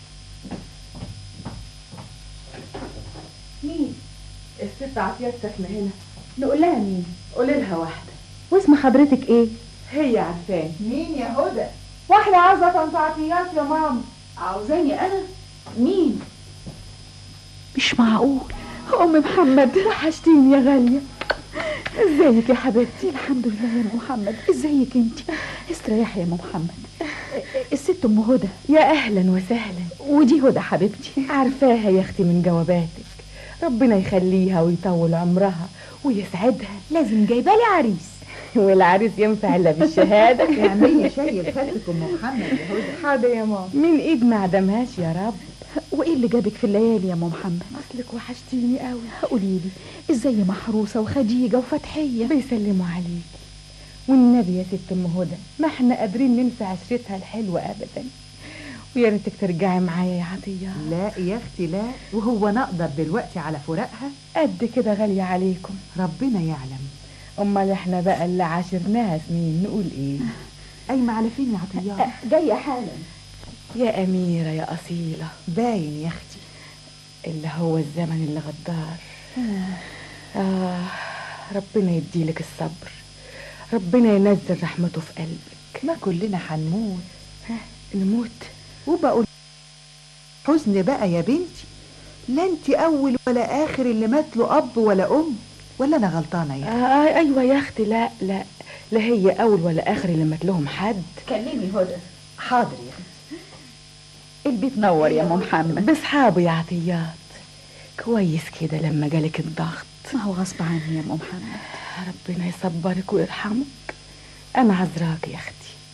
مين الست عطيات ساكنة هنا نقول لها مين قولي لها واحدة واسم حضرتك ايه هي عارفاني مين يا هدى واحدة عاوزة طنط عطيات يا ماما عاوزاني انا مين مش معقول ام محمد وحشتيني يا غالية ازيك يا حبيبتي الحمد لله يا ام محمد ازيك انت استريحي يا ام محمد الست ام هدى يا اهلا وسهلا ودي هدى حبيبتي عارفاها يا اختي من جواباتك ربنا يخليها ويطول عمرها ويسعدها لازم جايبه لي عريس والعريس ينفع الا بالشهاده اعملي شاي لخالتك ام محمد يا هدى حاضر يا ماما من ايد ما عدمهاش يا رب وايه اللي جابك في الليالي يا ام محمد اصلك وحشتيني قوي قولي لي ازاي محروسه وخديجه وفتحيه بيسلموا عليكي والنبي يا ست ام هدى ما احنا قادرين ننسى عشرتها الحلوه ابدا ويا ريتك ترجعي معايا يا عطيه لا يا اختي لا وهو نقدر دلوقتي على فراقها قد كده غاليه عليكم ربنا يعلم امال احنا بقى اللي عاشرناها سنين نقول ايه قايمه على فين يا عطيات جايه حالا يا اميره يا اصيله باين يا اختي اللي هو الزمن اللي غدار آه ربنا يديلك الصبر ربنا ينزل رحمته في قلبك ما كلنا هنموت نموت وبقول حزن بقى يا بنتي لا انت اول ولا اخر اللي مات له اب ولا ام ولا انا غلطانه يا آه ايوه يا اختي لا لا لا هي اول ولا اخر اللي مات لهم حد كلمي هدى حاضر يا اختي البيت نور يا ام محمد باصحابه يا عطيات كويس كده لما جالك الضغط ما هو غصب عني يا ام محمد ربنا يصبرك ويرحمك انا عذراك يا اختي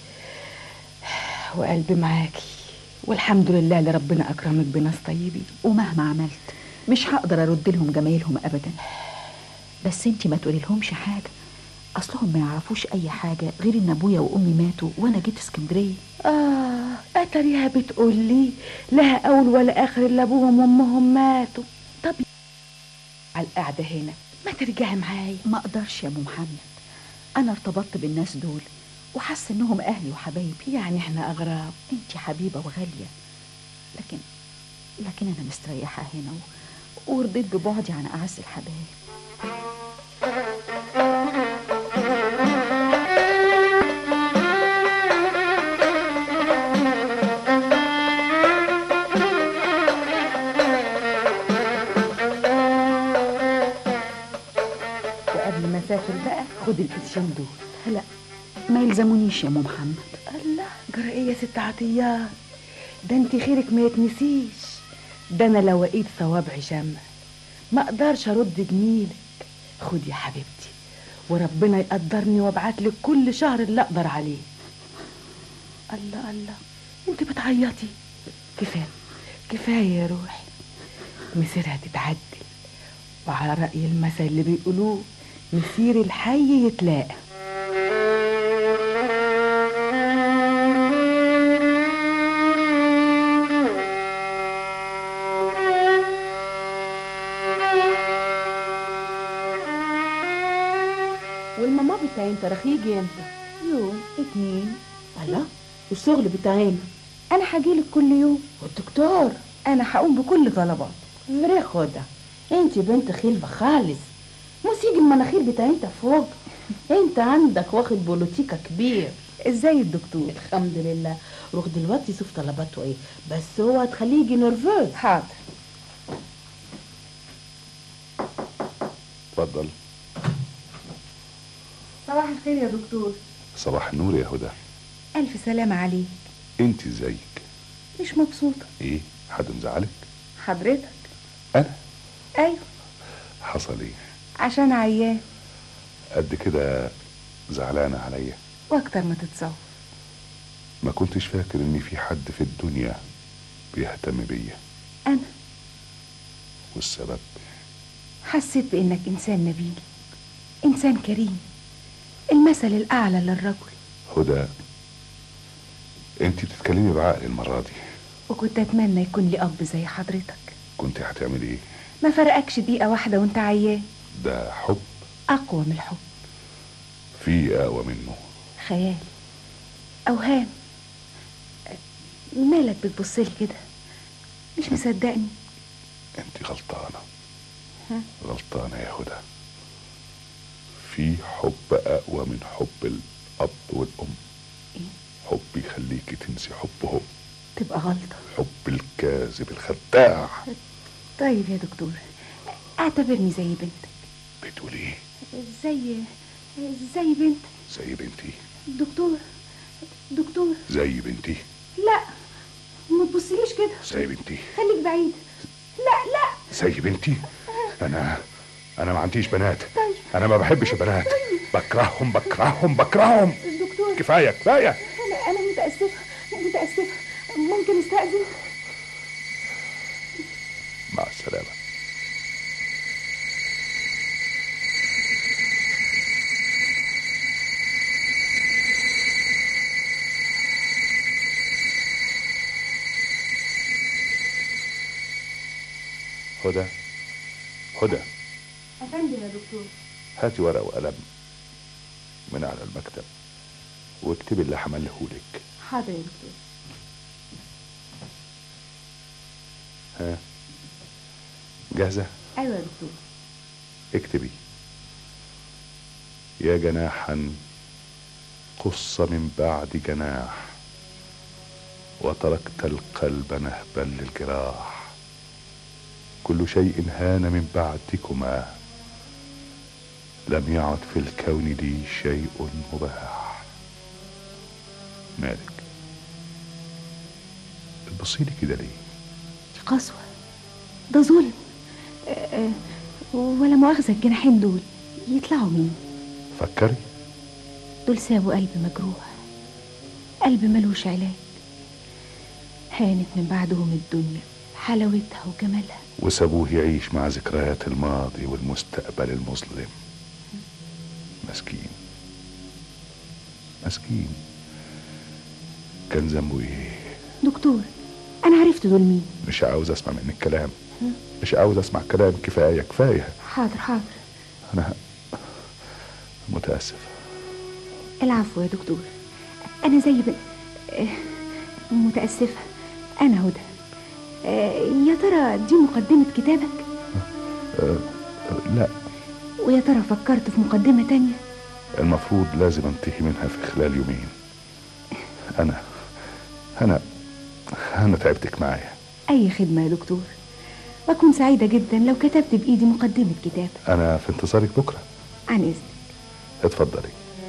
وقلبي معاكي والحمد لله اللي ربنا اكرمك بناس طيبين ومهما عملت مش هقدر ارد لهم جمايلهم ابدا بس انتي ما تقولي لهمش حاجه اصلهم ما يعرفوش اي حاجه غير ان ابويا وامي ماتوا وانا جيت اسكندريه اه اتريها بتقول لي لها اول ولا اخر الا ابوهم وامهم ماتوا طب على القعده هنا ما ترجعي معايا ما اقدرش يا ام محمد انا ارتبطت بالناس دول وحاسه انهم اهلي وحبايبي يعني احنا اغراب انتي حبيبه وغاليه لكن لكن انا مستريحه هنا و... ورضيت ببعدي عن اعز الحبايب وقبل ما اسافر بقى خد القرشين دول لا ما يلزمونيش يا ام محمد الله جرى ايه يا ست عطيات ده انت خيرك ما يتنسيش ده انا لو لقيت صوابعي شمع ما اقدرش ارد جميلك خد يا حبيبتي وربنا يقدرني وابعت لك كل شهر اللي اقدر عليه الله الله انت بتعيطي كفايه كفايه يا روحي مسيرها تتعدل وعلى رأي المثل اللي بيقولوه مسير الحي يتلاقى والماما بتاعي انت دفترك يجي امتى يوم اتنين الله والشغل بتاعنا انا هجيلك كل يوم والدكتور انا هقوم بكل طلبات مري خدها انت بنت خلفة خالص موسيقى المناخير بتاع انت فوق انت عندك واخد بوليتيكا كبير ازاي الدكتور الحمد لله روح دلوقتي شوف طلباته ايه بس هو هتخليه يجي نرفوز حاضر اتفضل صباح الخير يا دكتور صباح النور يا هدى الف سلامة عليك انت ازيك مش مبسوطة ايه حد مزعلك حضرتك انا ايوه حصل ايه عشان عيان قد كده زعلانه عليا واكتر ما تتصور ما كنتش فاكر ان في حد في الدنيا بيهتم بيا انا والسبب حسيت بانك انسان نبيل انسان كريم المثل الاعلى للرجل هدى انت بتتكلمي بعقل المره دي وكنت اتمنى يكون لي اب زي حضرتك كنت هتعملي ايه ما فرقكش دقيقة واحدة وانت عيان ده حب اقوى من الحب في اقوى منه خيال اوهام مالك بتبصلي كده مش مصدقني انت غلطانه ها؟ غلطانه يا هدى في حب اقوى من حب الاب والام إيه؟ حب يخليكي تنسي حبهم تبقى غلطة حب الكاذب الخداع طيب يا دكتور اعتبرني زي بنتك بتقولي ايه زي زي بنت زي بنتي دكتور دكتور زي بنتي لا ما تبصليش كده زي بنتي خليك بعيد لا لا زي بنتي انا انا ما عنديش بنات طيب. انا ما بحبش البنات بكرههم بكرههم بكرههم دكتور كفايه كفايه انا انا متاسفه متاسفه ممكن استاذن مع السلامه هدى هدى افندم يا دكتور هاتي ورقة وقلم من على المكتب واكتبي اللي حملهولك حاضر يا دكتور ها جاهزة ايوه يا دكتور اكتبي يا جناحا قص من بعد جناح وتركت القلب نهبا للجراح كل شيء هان من بعدكما لم يعد في الكون لي شيء مباح مالك بتبصيلي كده ليه دي قسوه ده ظلم آه، آه، ولا مؤاخذه الجناحين دول يطلعوا مين فكري دول سابوا قلب مجروح قلب ملوش علاج هانت من بعدهم الدنيا حلاوتها وجمالها وسابوه يعيش مع ذكريات الماضي والمستقبل المظلم مسكين مسكين كان ذنبه ايه دكتور انا عرفت دول مين مش عاوز اسمع منك كلام مش عاوز اسمع كلام كفايه كفايه حاضر حاضر انا متاسف العفو يا دكتور انا زي ب... آه، متاسفه انا هدى آه، يا ترى دي مقدمه كتابك أه أه لا ويا ترى فكرت في مقدمه تانية المفروض لازم انتهي منها في خلال يومين انا انا انا تعبتك معايا اي خدمه يا دكتور واكون سعيده جدا لو كتبت بايدي مقدمه كتاب انا في انتظارك بكره عن اذنك اتفضلي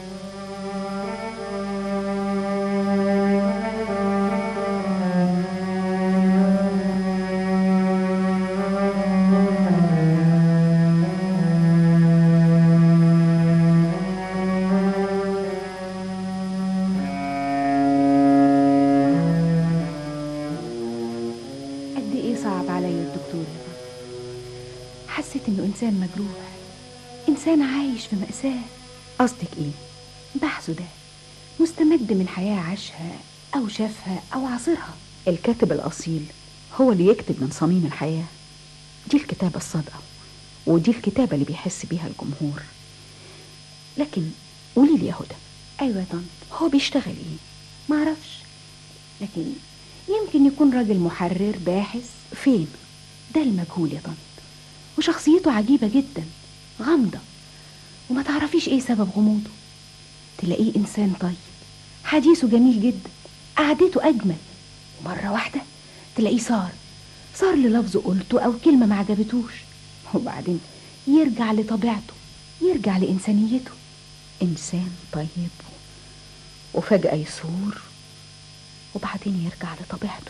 قد ايه صعب عليا الدكتور يا بابا حسيت انه انسان مجروح انسان عايش في مأساة قصدك ايه بحثه ده مستمد من حياة عاشها او شافها او عاصرها الكاتب الأصيل هو اللي يكتب من صميم الحياة دي الكتابة الصادقة ودي الكتابة اللي بيحس بيها الجمهور لكن قولي لي يا هدى ايوه يا طنط هو بيشتغل ايه معرفش لكن يمكن يكون راجل محرر باحث فين ده المجهول يا طنط وشخصيته عجيبة جدا غامضة وما تعرفيش ايه سبب غموضه تلاقيه انسان طيب حديثه جميل جدا قعدته اجمل ومرة واحدة تلاقيه صار صار للفظ قلته او كلمة ما عجبتوش وبعدين يرجع لطبيعته يرجع لإنسانيته انسان طيب وفجأة يثور وبعدين يرجع لطبيعته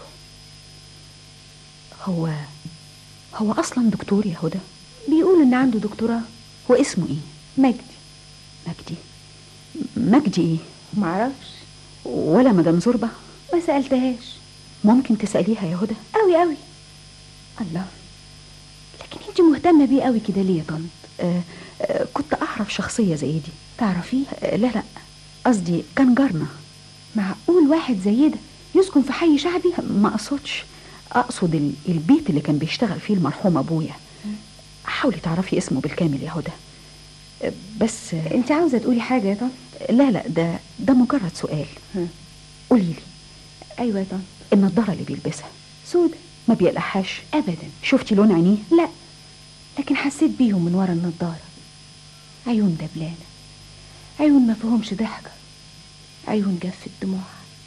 هو هو اصلا دكتور يا هدى بيقول ان عنده دكتوراه واسمه ايه مجدي مجدي مجدي ايه معرفش ولا مدام زربة ما سألتهاش ممكن تسأليها يا هدى قوي قوي الله لكن انت مهتمة بيه قوي كده ليه يا طنط آه آه كنت اعرف شخصية زي دي تعرفيه آه لا لا قصدي كان جارنا معقول واحد زي ده يسكن في حي شعبي ما اقصدش اقصد ال- البيت اللي كان بيشتغل فيه المرحوم ابويا حاولي تعرفي اسمه بالكامل يا هدى آه، بس آه، انت عاوزة تقولي حاجة يا طنط لا لا ده ده مجرد سؤال ها. قولي لي ايوه يا طنط النضارة اللي بيلبسها سودة ما بيقلقهاش ابدا شفتي لون عينيه لا لكن حسيت بيهم من ورا النضارة عيون دبلانة عيون ما فيهمش ضحكة عيون جفت دموع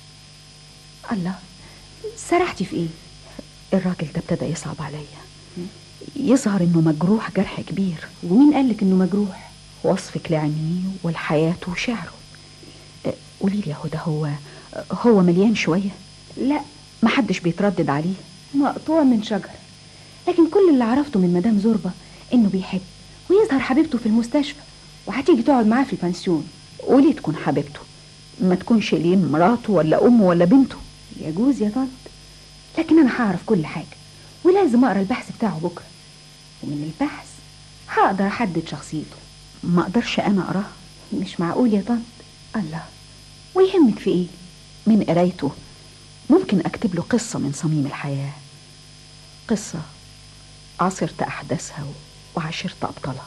الله سرحتي في ايه الراجل ده ابتدى يصعب عليا يظهر انه مجروح جرح كبير ومين قالك انه مجروح وصفك لعينيه والحياة وشعره آه، قولي لي يا هدى هو هو مليان شوية لا محدش بيتردد عليه مقطوع من شجرة لكن كل اللي عرفته من مدام زربة انه بيحب ويظهر حبيبته في المستشفى وهتيجي تقعد معاه في البنسيون قولي تكون حبيبته ما تكونش لين مراته ولا امه ولا بنته يجوز يا طنط لكن انا هعرف كل حاجة ولازم اقرا البحث بتاعه بكرة ومن البحث هقدر احدد شخصيته ما اقدرش انا اقراه مش معقول يا طنط الله ويهمك في ايه من قرايته ممكن اكتب له قصة من صميم الحياة قصة عاصرت احداثها وعاشرت ابطالها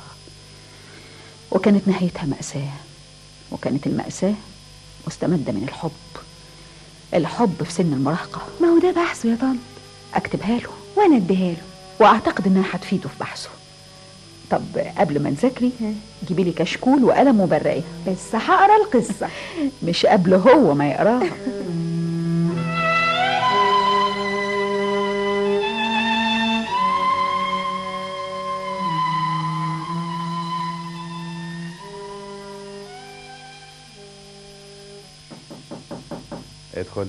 وكانت نهايتها مأساة وكانت المأساة مستمدة من الحب الحب في سن المراهقة ما هو ده بحثه يا طنط اكتبها له وانا اديها له واعتقد انها هتفيده في بحثه طب قبل ما تذاكري جيبي لي كشكول وقلم وبرايه بس هقرا القصة مش قبل هو ما يقراها ادخل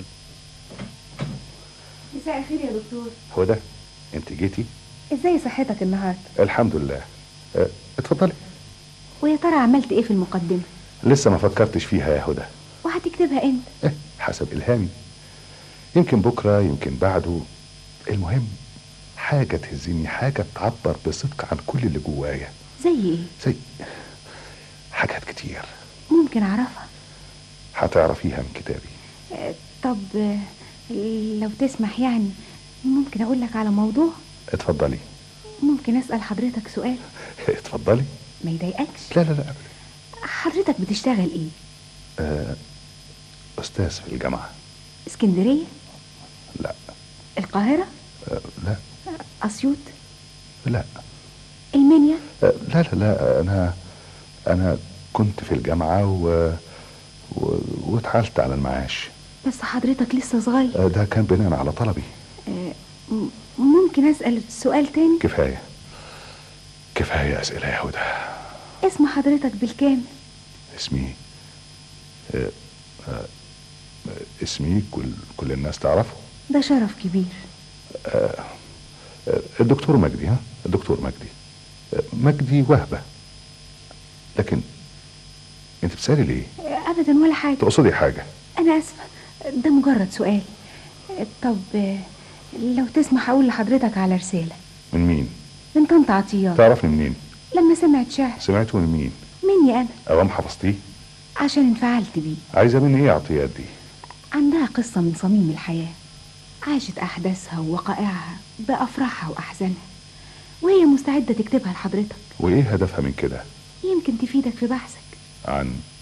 مساء الخير يا دكتور هدى انت جيتي ازاي صحتك النهارده الحمد لله اه، اتفضلي ويا ترى عملت ايه في المقدمة لسه ما فكرتش فيها يا هدى وهتكتبها امتى اه، حسب الهامي يمكن بكره يمكن بعده المهم حاجه تهزني حاجه تعبر بصدق عن كل اللي جوايا زي ايه زي حاجات كتير ممكن اعرفها هتعرفيها من كتابي آه، طب آه، لو تسمح يعني ممكن اقول لك على موضوع اتفضلي ممكن اسال حضرتك سؤال اتفضلي ما يضايقكش لا لا لا أبدا. حضرتك بتشتغل ايه اه، استاذ في الجامعه اسكندريه لا القاهره اه، لا اسيوط لا المنيا اه، لا لا لا انا انا كنت في الجامعه و... و... واتحالت على المعاش بس حضرتك لسه صغير اه، ده كان بناء على طلبي آه، م- ممكن اسال سؤال تاني كفايه كفايه اسئله يا هدى اسم حضرتك بالكامل اسمي اه، اه، اسمي كل كل الناس تعرفه ده شرف كبير اه، الدكتور مجدي ها الدكتور مجدي اه، مجدي وهبه لكن انت بتسالي ليه آه، ابدا ولا حاجه تقصدي حاجه انا اسفه ده مجرد سؤال آه، طب آه، لو تسمح اقول لحضرتك على رساله من مين من طنط عطيات تعرفني منين لما سمعت شعر سمعته من مين مني انا اوام حفظتيه عشان انفعلت بيه عايزه مني ايه عطيات دي عندها قصة من صميم الحياة عاشت أحداثها ووقائعها بأفراحها وأحزانها وهي مستعدة تكتبها لحضرتك وايه هدفها من كده يمكن تفيدك في بحثك عن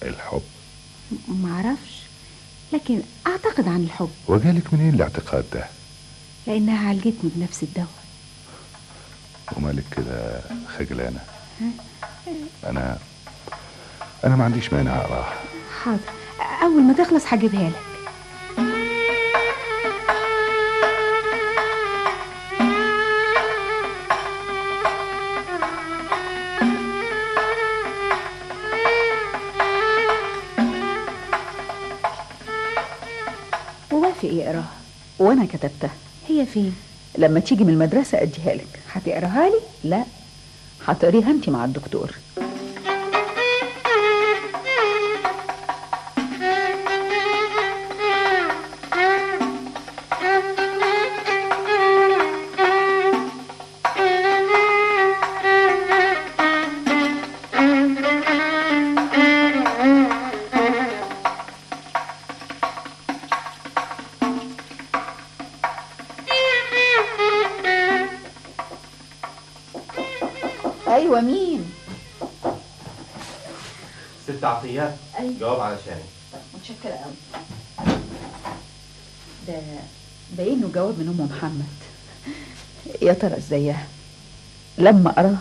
الحب معرفش لكن اعتقد عن الحب وجالك منين الاعتقاد ده لانها عالجتني بنفس الدواء ومالك كده خجلانة انا انا ما عنديش مانع اقراها حاضر اول ما تخلص هجيبها لك ووافق يقراها وانا كتبتها هي فين لما تيجي من المدرسة اديها لك هتقراها لي لا هتقريها انت مع الدكتور ايوه مين ست عطيات أيوة. جواب علشاني متشكرة قوي ده باين له جواب من ام محمد يا ترى ازيها لما اقراه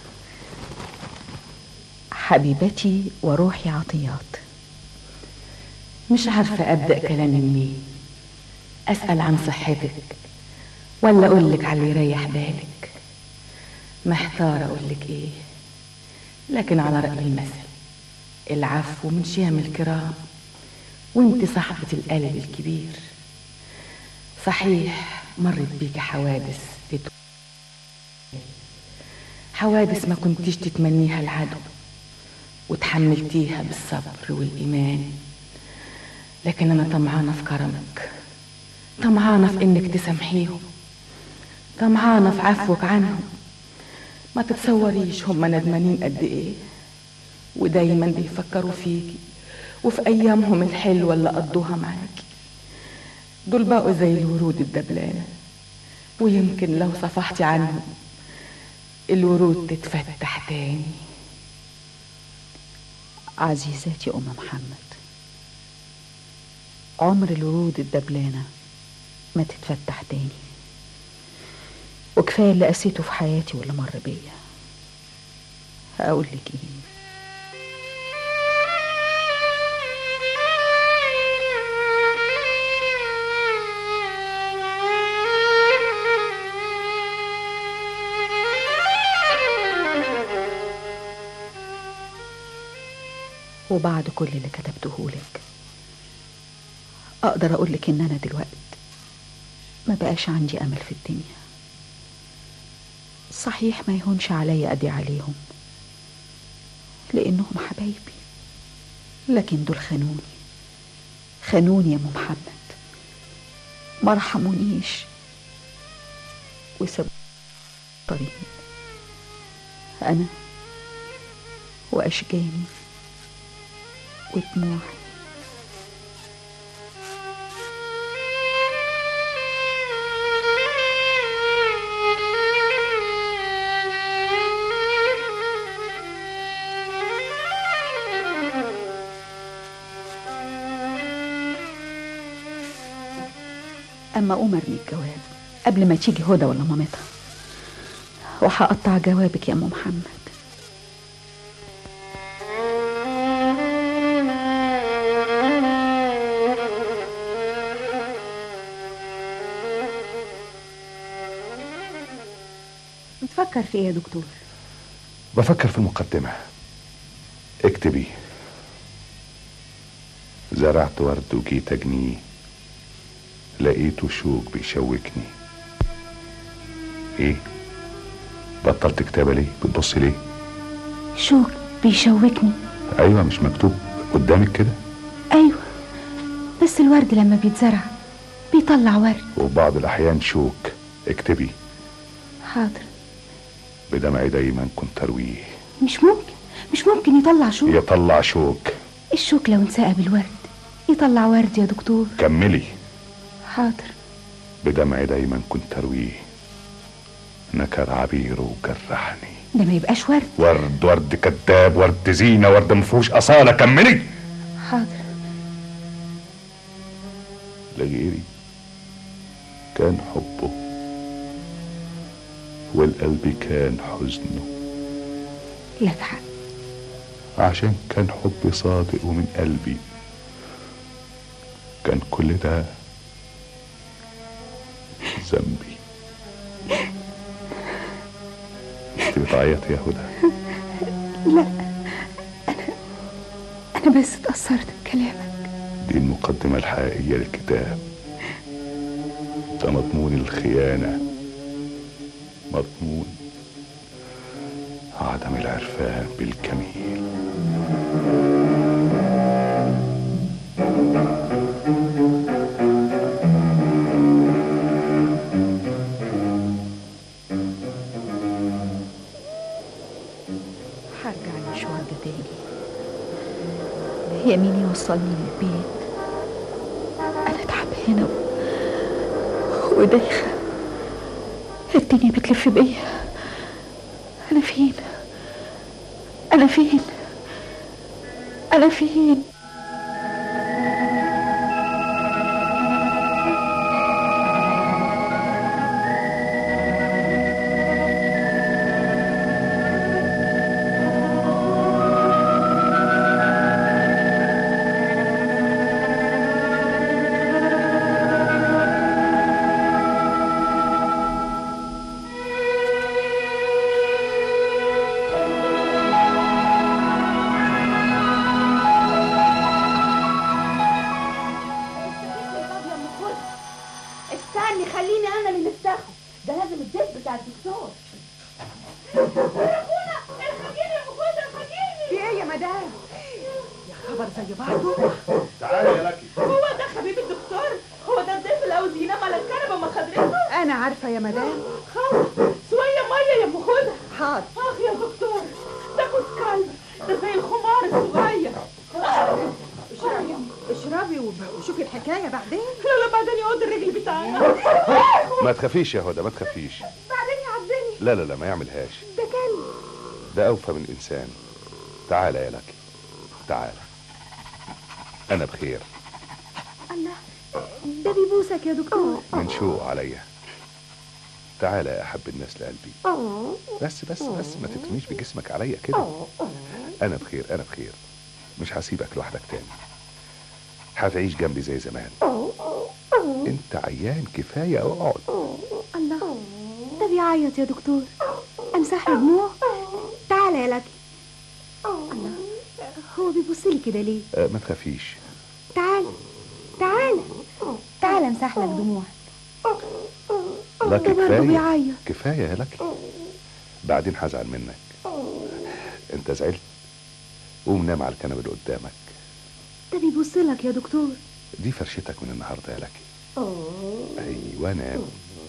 حبيبتي وروحي عطيات مش عارفة أبدأ كلامي منين أسأل عن صحتك ولا أقول لك على اللي يريح بالك محتارة أقول لك إيه لكن على رأي المثل العفو من شيم الكرام وانت صاحبة القلب الكبير صحيح مرت بيك حوادث تتو... حوادث ما كنتيش تتمنيها العدو وتحملتيها بالصبر والإيمان لكن أنا طمعانة في كرمك طمعانة في إنك تسامحيهم طمعانة في عفوك عنهم ما تتصوريش هم ندمانين قد إيه ودايما بيفكروا فيكي وفي أيامهم الحلوة اللي قضوها معاكي دول بقوا زي الورود الدبلانة ويمكن لو صفحتي عنهم الورود تتفتح تاني عزيزاتي ام محمد عمر الورود الدبلانة ما تتفتح تاني وكفاية اللي قسيته في حياتي واللي مر بيا هقول لك ايه وبعد كل اللي كتبته لك اقدر اقول لك ان انا دلوقتي ما بقاش عندي امل في الدنيا صحيح ما يهونش عليا ادي عليهم لانهم حبايبي لكن دول خانوني خانوني يا ام محمد ما رحمونيش وسابوا طريق انا واشجاني ودموعي اما قوم ارمي الجواب قبل ما تيجي هدى ولا مامتها وهقطع جوابك يا ام محمد بتفكر في ايه يا دكتور بفكر في المقدمة اكتبي زرعت ورد وجيت اجنيه لقيته شوك بيشوكني ايه بطلت كتابة ليه بتبصي ليه شوك بيشوكني ايوه مش مكتوب قدامك كده ايوه بس الورد لما بيتزرع بيطلع ورد وبعض الاحيان شوك اكتبي حاضر بدمعي دايما كنت ارويه مش ممكن مش ممكن يطلع شوك يطلع شوك الشوك لو انسقى بالورد يطلع ورد يا دكتور كملي حاضر بدمعي دايما كنت ارويه نكر عبيره وجرحني ده ما يبقاش ورد ورد ورد كذاب ورد زينة ورد مفهوش أصالة كملي حاضر لغيري كان حبه والقلب كان حزنه لك حق عشان كان حبي صادق ومن قلبي كان كل ده ذنبي انت بتعيط يا هدى لا أنا أنا بس اتأثرت بكلامك دي المقدمة الحقيقية للكتاب ده مضمون الخيانة مضمون عدم العرفان بالجميل هرجع المشوار ده تاني يمين يوصلني للبيت انا تعبانه و- ودايخه الدنيا بتلف بيا انا فين انا فين انا فين استني خليني انا اللي نفتحه ده لازم الدب بتاع الدكتور في ايه يا مدام يا خبر زي بعضه تعالي يا لكي هو ده حبيب الدكتور هو ده الطفل او ينام على الكنبه ما خدرته انا عارفه يا مدام خلاص شويه ميه يا ام خدها حاضر اخ يا دكتور ده كوز كلب ده زي الخمار الصغير اشربي اشربي وب- وشوفي الحكايه بعدين لا لا بعدين يقعد الرجل بتاعنا ما تخافيش يا هدى ما تخافيش بعدين يعضني لا لا لا ما يعملهاش ده كلب ده أوفى من إنسان تعالى يا لكي تعالى أنا بخير الله ده بيبوسك يا دكتور من شوق عليا تعالى يا أحب الناس لقلبي بس بس بس ما تترميش بجسمك عليا كده أنا بخير أنا بخير مش هسيبك لوحدك تاني هتعيش جنبي زي زمان انت عيان كفاية اقعد الله ده بيعيط يا دكتور امسح له دموع تعالى يا لكي الله هو بيبص لي كده ليه أه ما تخافيش تعال تعال تعال امسح لك دموع لكي ده برضه كفاية بيعيط كفاية يا لكي بعدين هزعل منك انت زعلت قوم نام على الكنبة اللي قدامك ده بيبص لك يا دكتور دي فرشتك من النهاردة يا لكي ايوه نام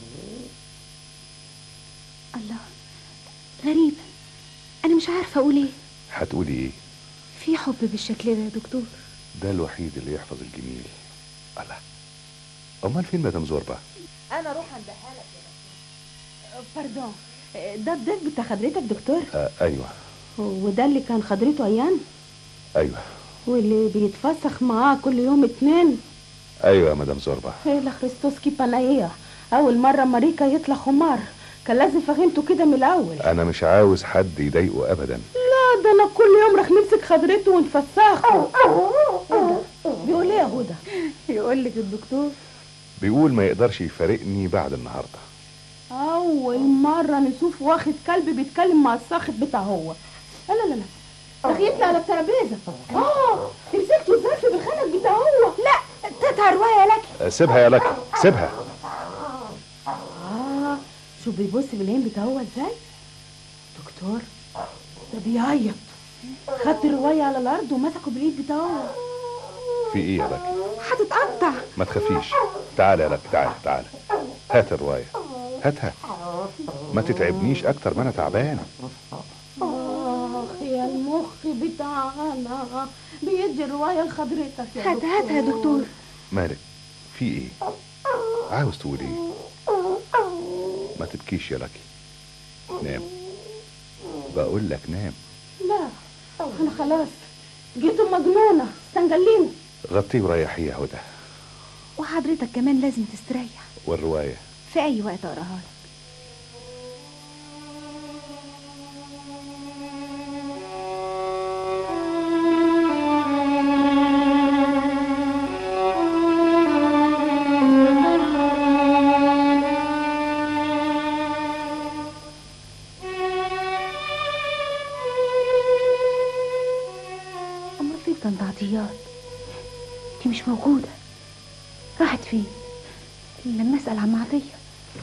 الله غريب انا مش عارفه اقول ايه هتقولي ايه في حب بالشكل ده يا دكتور ده الوحيد اللي يحفظ الجميل الله امال فين مدام زوربة انا اروح عند حالك يا دكتور باردون ده الضيف بتاع حضرتك دكتور آه ايوه وده اللي كان خضرته ايام ايوه واللي بيتفسخ معاه كل يوم اتنين ايوه يا مدام زوربة ايه لا خريستوسكي بانايا اول مره ماريكا يطلع خمار كان لازم فهمته كده من الاول انا مش عاوز حد يضايقه ابدا لا ده انا كل يوم راح نمسك خضرته ونفسخه إيه ده؟ بيقول ايه يا هدى يقول لك الدكتور بيقول ما يقدرش يفارقني بعد النهارده اول مره نشوف واخد كلب بيتكلم مع الصاخب بتاع هو لا لا لا لا اخي يطلع على الترابيزه اه مسكته الظرف بالخنق بتاع هو لا تتهر روايه لك آه، سيبها يا لكي سيبها اه شوف بيبص بالعين بتاع هو ازاي دكتور ده بيعيط خد الروايه على الارض ومسكه بالايد بتاعه في ايه يا لكي هتتقطع ما تخافيش تعالى يا لكي تعالى تعالى هات الرواية هاتها ما تتعبنيش اكتر ما انا تعبان اخ يا المخ بتاعنا بيدي الروايه لخضرتك يا هات هاتها يا دكتور مالك في ايه عاوز تقول ايه ما تبكيش يا لكي نام بقول لك نام لا انا خلاص جيت مجنونه استنجلينا غطيه وريحيه يا هدى وحضرتك كمان لازم تستريح والروايه في اي وقت اقراها لك امال فين طنط عطيات دي مش موجوده راحت فين لما اسال عم عطيه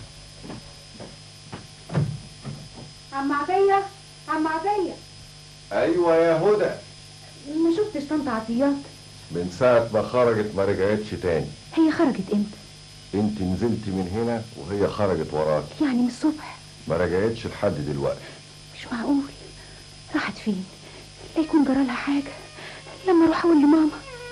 عم عطيه عم عطيه ايوه يا هدى ما شفتش طنط عطيات من ساعة ما خرجت ما رجعتش تاني هي خرجت امتى انت نزلت من هنا وهي خرجت وراك يعني من الصبح ما رجعتش لحد دلوقتي مش معقول راحت فين لا يكون جرالها حاجه لما اروح اقول لماما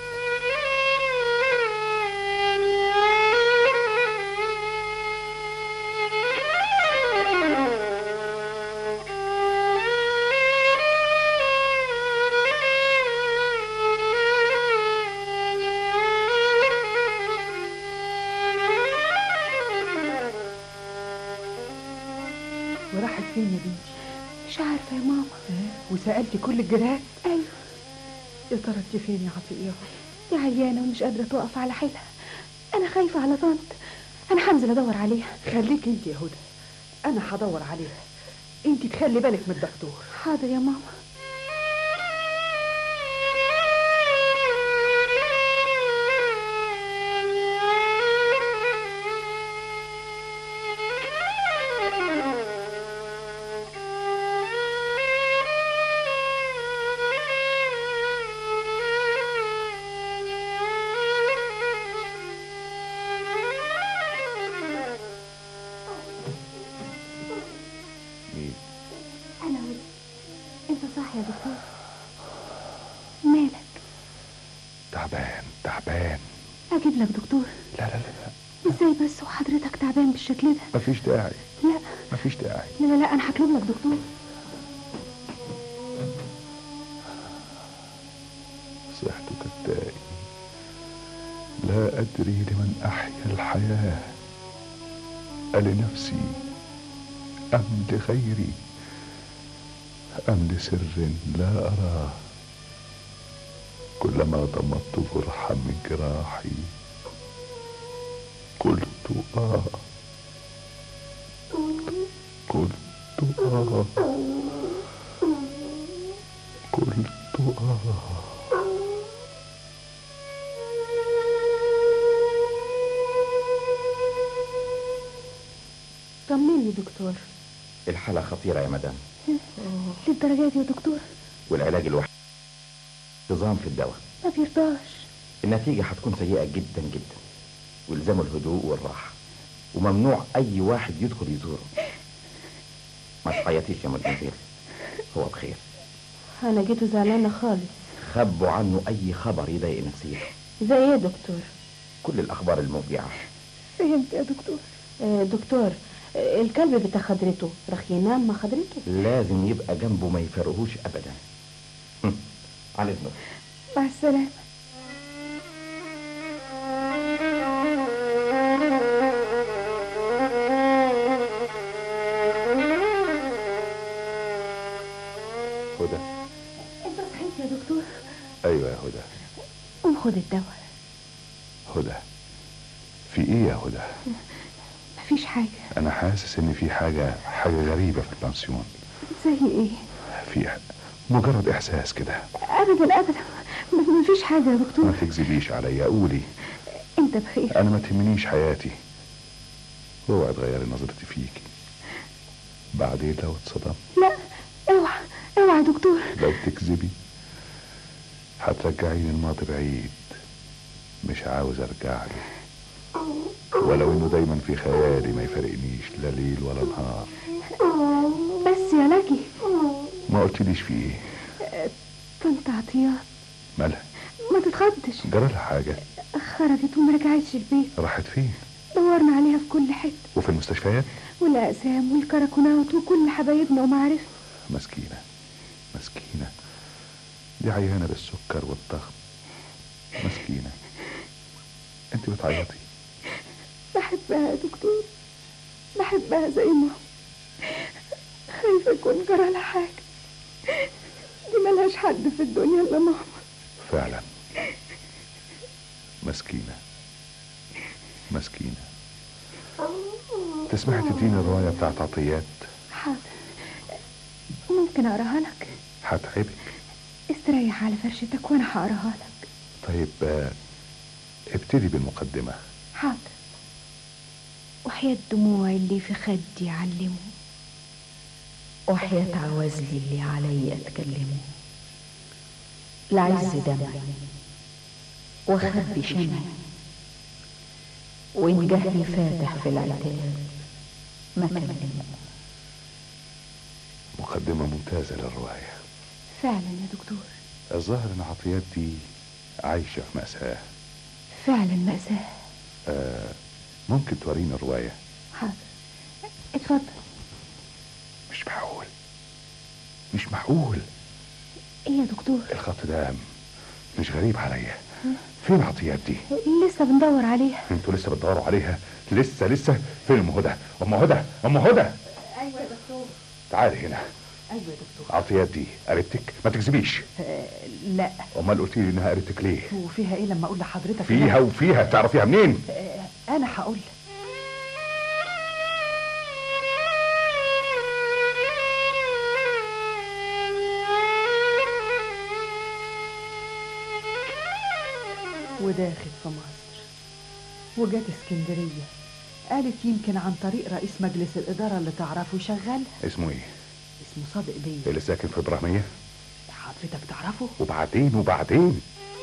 وراحت فين يا بنتي مش عارفه يا ماما وسألتي كل الجيران ايوه يا ترى انت فين يا عطيه دي عيانه ومش قادره تقف على حيلها انا خايفه على طنط انا هنزل ادور عليها خليك انت يا هدى انا هدور عليها انت تخلي بالك من الدكتور حاضر يا ماما مين انا ولد انت صح يا دكتور مالك تعبان تعبان اجيب لك دكتور لا لا لا لا ازاي بس وحضرتك تعبان بالشكل ده مفيش داعي لا مفيش داعي لا لا, لا انا هطلب لك دكتور صحتك الدائم لا أدري لمن أحيا الحياة ألنفسي أم لغيري أم لسر لا أراه كلما ضمدت جرحا من جراحي قلت آه قلت آه قلت آه طمني دكتور الحالة خطيرة يا مدام للدرجات دي يا دكتور والعلاج الوحيد نظام في الدواء ما بيرضاش النتيجة هتكون سيئة جدا جدا والزموا الهدوء والراحة وممنوع أي واحد يدخل يزوره ما تعيطيش يا مدمزيل هو بخير انا جيت زعلانه خالص خبوا عنه أي خبر يضايق نفسيته زي ايه يا دكتور كل الأخبار المفجعة فهمت يا دكتور آه دكتور آه الكلب بتاع خضرته رخ ينام مع خضرته لازم يبقى جنبه ما يفرقهوش أبدا هم، على إذنك مع السلامه هدى انت صحيت يا دكتور أيوة يا هدى قوم خد الدواء هدى في إيه يا هدى مفيش حاجه أنا حاسس إن في حاجة حاجة غريبة في البنسيون زي ايه في مجرد إحساس كده ابدا ابدا م- مفيش حاجه يا دكتور ما تكذبيش عليا قولي انت بخير أنا ما تهمنيش حياتي اوعي تغيري نظرتي فيكي بعدين لو اتصدمت لا اوعى اوعى يا دكتور لو تكذبي هترجعيني الماضي بعيد مش عاوز ارجع له ولو انه دايما في خيالي ما يفارقنيش لا ليل ولا نهار بس يا لاكي ما قلتليش في ايه طنط عطيات مالها ما تتخضش جرالها حاجة خرجت وما رجعتش البيت راحت فين دورنا عليها في كل حته وفي المستشفيات والاقسام والكراكونات وكل حبايبنا ومعارفنا مسكينة مسكينة دي عيانة بالسكر والضغط مسكينة انت بتعيطي بحبها يا دكتور بحبها زي ما خايفة يكون جرى لها حاجة دي ملهاش حد في الدنيا إلا ماما فعلا مسكينة مسكينة تسمحي تديني الرواية بتاعت عطيات حاضر ممكن أقراها لك هتعبك استريح على فرشتك وأنا هقراها لك طيب آه، ابتدي بالمقدمة حاضر وحياة دموعي اللي في خدي علموا وحياة عوازلي اللي علي أتكلموا العز دمعي وخبي شمعي وإن جهلي فاتح في العتاب ما كلمه مقدمة ممتازة للرواية فعلا يا دكتور الظاهر ان عطيات دي عايشة في مأساة فعلا مأساة آه ممكن توريني الرواية حاضر اتفضل مش معقول مش معقول ايه يا دكتور الخط ده مش غريب عليا فين عطيات دي لسه بندور عليها انتوا لسه بتدوروا عليها لسه لسه فين ام هدى ام هدى ام هدى ايوه يا دكتور تعالي هنا ايوه يا دكتور عطيات دي قريبتك ما تكذبيش آه لا امال قلت لي انها قريبتك ليه وفيها ايه لما اقول لحضرتك فيها وفيها تعرفيها منين آه انا هقول لك وداخل في مصر وجت اسكندرية قالت يمكن عن طريق رئيس مجلس الإدارة اللي تعرفه شغالها اسمه ايه اسمه صادق بيه اللي ساكن في ابراهيميه حضرتك تعرفه وبعدين وبعدين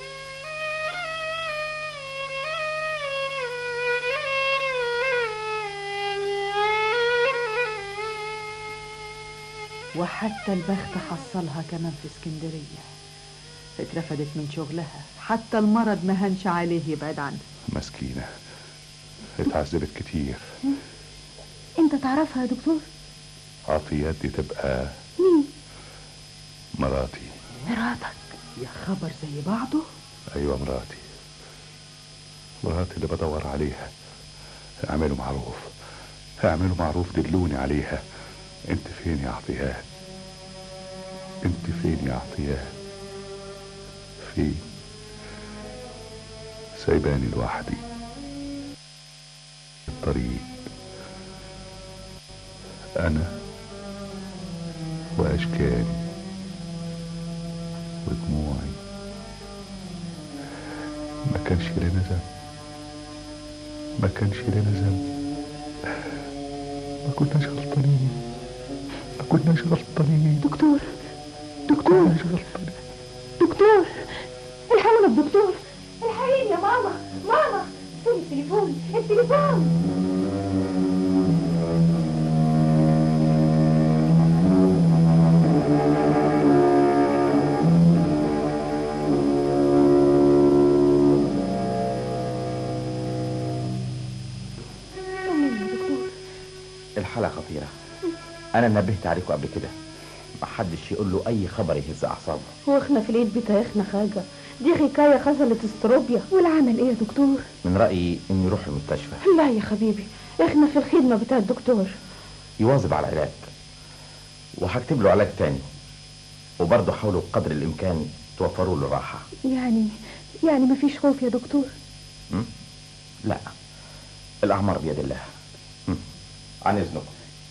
وحتى البخت حصلها كمان في اسكندرية اترفدت من شغلها حتى المرض ما هنش عليه يبعد عنها مسكينة اتعذبت كتير انت تعرفها يا دكتور عطيات دي تبقى مين مراتي مراتك يا خبر زي بعضه ايوه مراتي مراتي اللي بدور عليها اعملوا معروف اعملوا معروف دلوني عليها انت فين يا عطيات انت فين يا عطيات فين سايباني لوحدي الطريق انا واشكالي ودموعي ما كانش لنا ذنب ما كانش لنا ذنب ما كناش غلطانين ما كناش غلطانين دكتور دكتور ما كناش غلطانين دكتور الحقونا الدكتور الحقيني يا ماما ماما فين التليفون التليفون طمني يا دكتور الحالة خطيرة أنا نبهت عليكم قبل كده محدش يقول له أي خبر يهز أعصابه واحنا في العيد بتاعنا حاجة دي حكاية حصلت استروبيا والعمل ايه يا دكتور من رأيي إنه يروح المستشفى لا يا حبيبي احنا في الخدمة بتاع الدكتور يواظب على العلاج وهكتب له علاج تاني وبرضه حاولوا بقدر الإمكان توفروا له راحة يعني يعني مفيش خوف يا دكتور م? لا الأعمار بيد الله م. عن إذنكم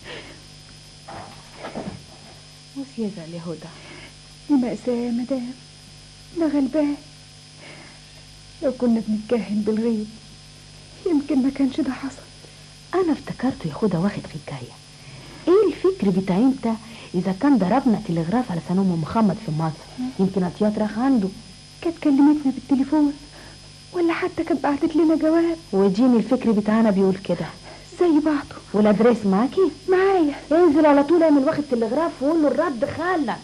وش يزعل يا هدى دي مأساة يا مدام ده غلبان لو كنا بنتكهن بالغيب يمكن ما كانش ده حصل انا افتكرته يا هدى واخد حكاية ايه الفكر بتاع انت اذا كان ضربنا تلغراف على سنوم محمد في مصر يمكن اطيات راح عنده كانت كلمتنا بالتليفون ولا حتى كانت بعتت لنا جواب وجيني الفكر بتاعنا بيقول كده زي بعضه والادريس معاكي معايا انزل على طول اعمل واخد تلغراف وقول له الرد خالك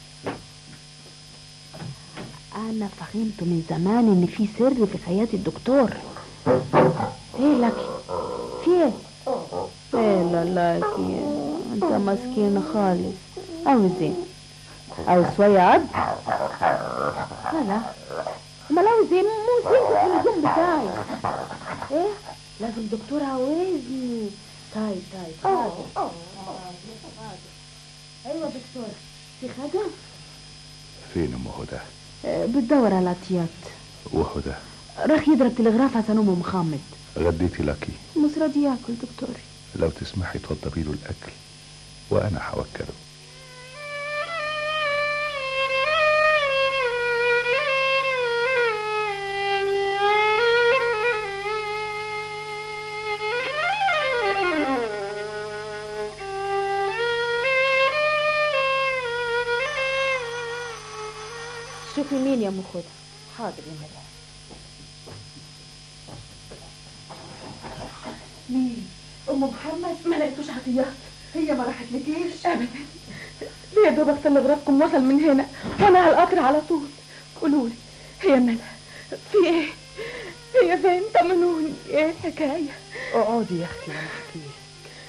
انا فهمت من زمان ان في سر في حياة الدكتور ايه لك في ايه ايه لا لك انت مسكين خالص عاوز ايه عاوز شوية عض لا لا امال عاوز ايه موت ينزل في الهدوم بتاعي ايه لازم الدكتور عاوزني طيب طيب حاضر حاضر. ايوه دكتور في حاجة فين ام هدى آه، بتدور على عطيات وهدى راح يضرب تلغراف عشان امه مخمد غديتي لكي مش راضي ياكل دكتور لو تسمحي توضبي له الاكل وانا هوكله شوفي مين يا ام خدها حاضر يا مدام مين ام محمد ما لقيتوش عطيات هي ما راحت لكيش ابدا ليه يا دوبك تلغرافكم وصل من هنا وانا على القطر على طول قولوا لي هي مالها في ايه هي فين طمنوني ايه الحكايه اقعدي يا اختي وانا احكي لك.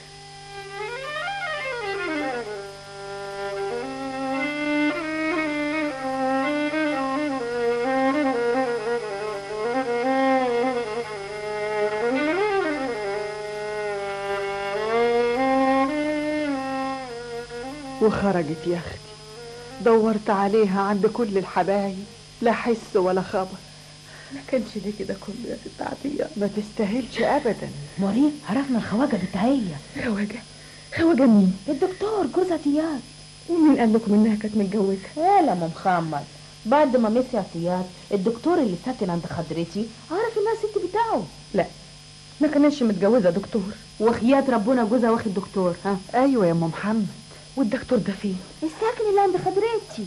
وخرجت يا اختي دورت عليها عند كل الحبايب لا حس ولا خبر ما كانش ليه كده كله يا ست عطيه ما تستاهلش ابدا مورين عرفنا الخواجه بتاعيه خواجه خواجه مين الدكتور جوز عطيات ومين قال لكم انها كانت متجوزه يا لا ام محمد بعد ما مشي عطيات الدكتور اللي ساكن عند خضرتي عرف انها ست بتاعه لا ما كانتش متجوزه دكتور وخيات ربنا جوزها واخد دكتور ها ايوه يا ام محمد والدكتور ده فين الساكن اللي عند خضرتي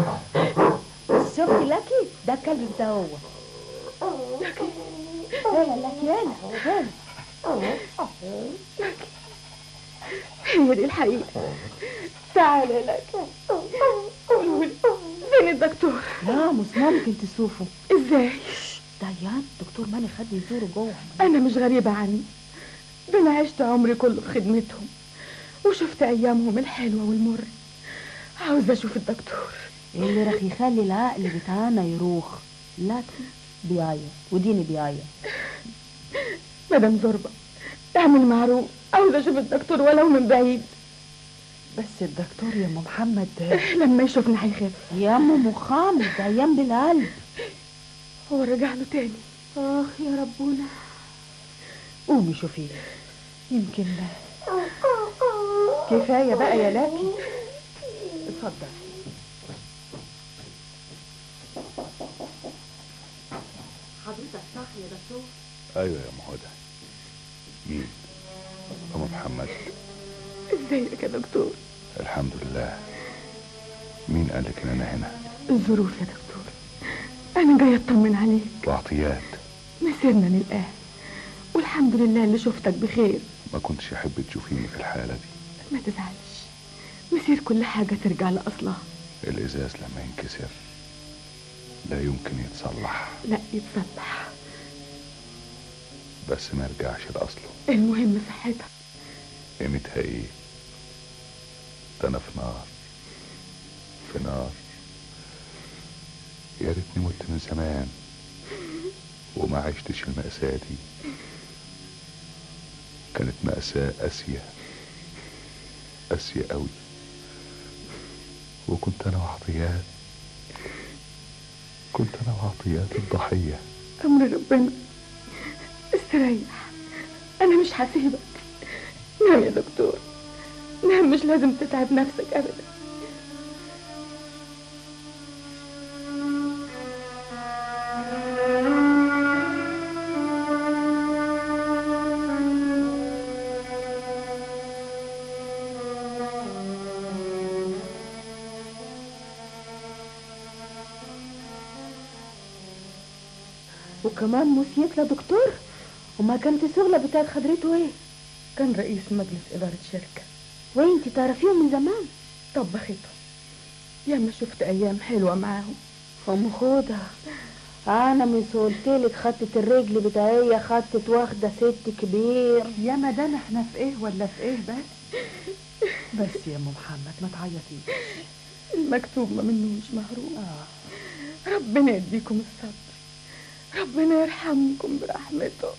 شفتي لكي ده الكلب بتاعه هو يلا لكي يلا يلا هي دي الحقيقه تعالى لك قولوا لي فين الدكتور لا مش ممكن تشوفه ازاي ديان دكتور ماني خد يزوره جوه انا مش غريبه عني ده انا عشت عمري كله في خدمتهم وشفت ايامهم الحلوه والمر عاوزه اشوف الدكتور اللي راح يخلي العقل بتاعنا يروخ لكن بيعيط وديني بيعيط مدام زربة اعمل معروف عاوزه اشوف الدكتور ولو من بعيد بس الدكتور يا ام محمد لما يشوفنا هيخاف يا ام مخامد ده ايام بالقلب هو رجع له تاني اخ يا ربنا قومي شوفيه يمكن كفايه بقى يا لاكي اتفضل حضرتك صح يا دكتور ايوه يا ام هدى مين ام محمد ازيك يا دكتور الحمد لله مين قال لك ان انا هنا الظروف يا دكتور انا جايه اطمن عليك وعطيات مسيرنا للآن والحمد لله اللي شفتك بخير ما كنتش احب تشوفيني في الحاله دي ما تزعلش مسير كل حاجه ترجع لاصلها الازاز لما ينكسر لا يمكن يتصلح لا يتصلح بس ما يرجعش لاصله المهم صحتك قيمتها ايه ده انا في نار في نار يا ريتني مت من زمان وما عشتش المأساة دي كانت مأساة قاسية قاسية قوي وكنت انا وعطيات كنت انا وعطيات الضحية امر ربنا استريح انا مش هسيبك نام يا دكتور نام مش لازم تتعب نفسك ابدا وكمان موسيقى دكتور وما كانت الشغلة بتاعت خضرته ايه كان رئيس مجلس إدارة شركة وانتي تعرفيهم من زمان طبختهم ياما شفت أيام حلوة معاهم ام خدها انا مش قلتلك خدت الرجل بتاعي خدت واخده ست كبير يا مدام احنا في ايه ولا في ايه بس بس يا ام محمد ما تعيطيش المكتوب ما منوش مهروب ربنا يديكم الصبر ربنا يرحمكم برحمته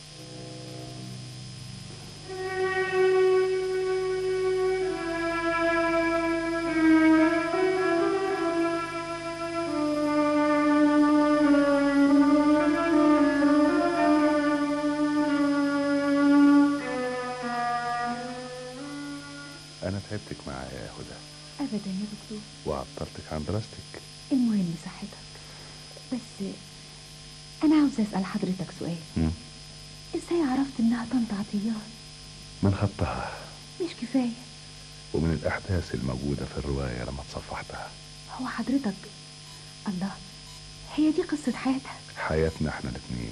انا تعبتك معايا يا هدى ابدا يا دكتور وعطلتك عن دراستك المهم صحتك بس انا عاوزه اسال حضرتك سؤال مم. ازاي عرفت انها طنط عطيات من خطها مش كفايه ومن الاحداث الموجوده في الروايه لما تصفحتها هو حضرتك الله هي دي قصه حياتها حياتنا احنا الاثنين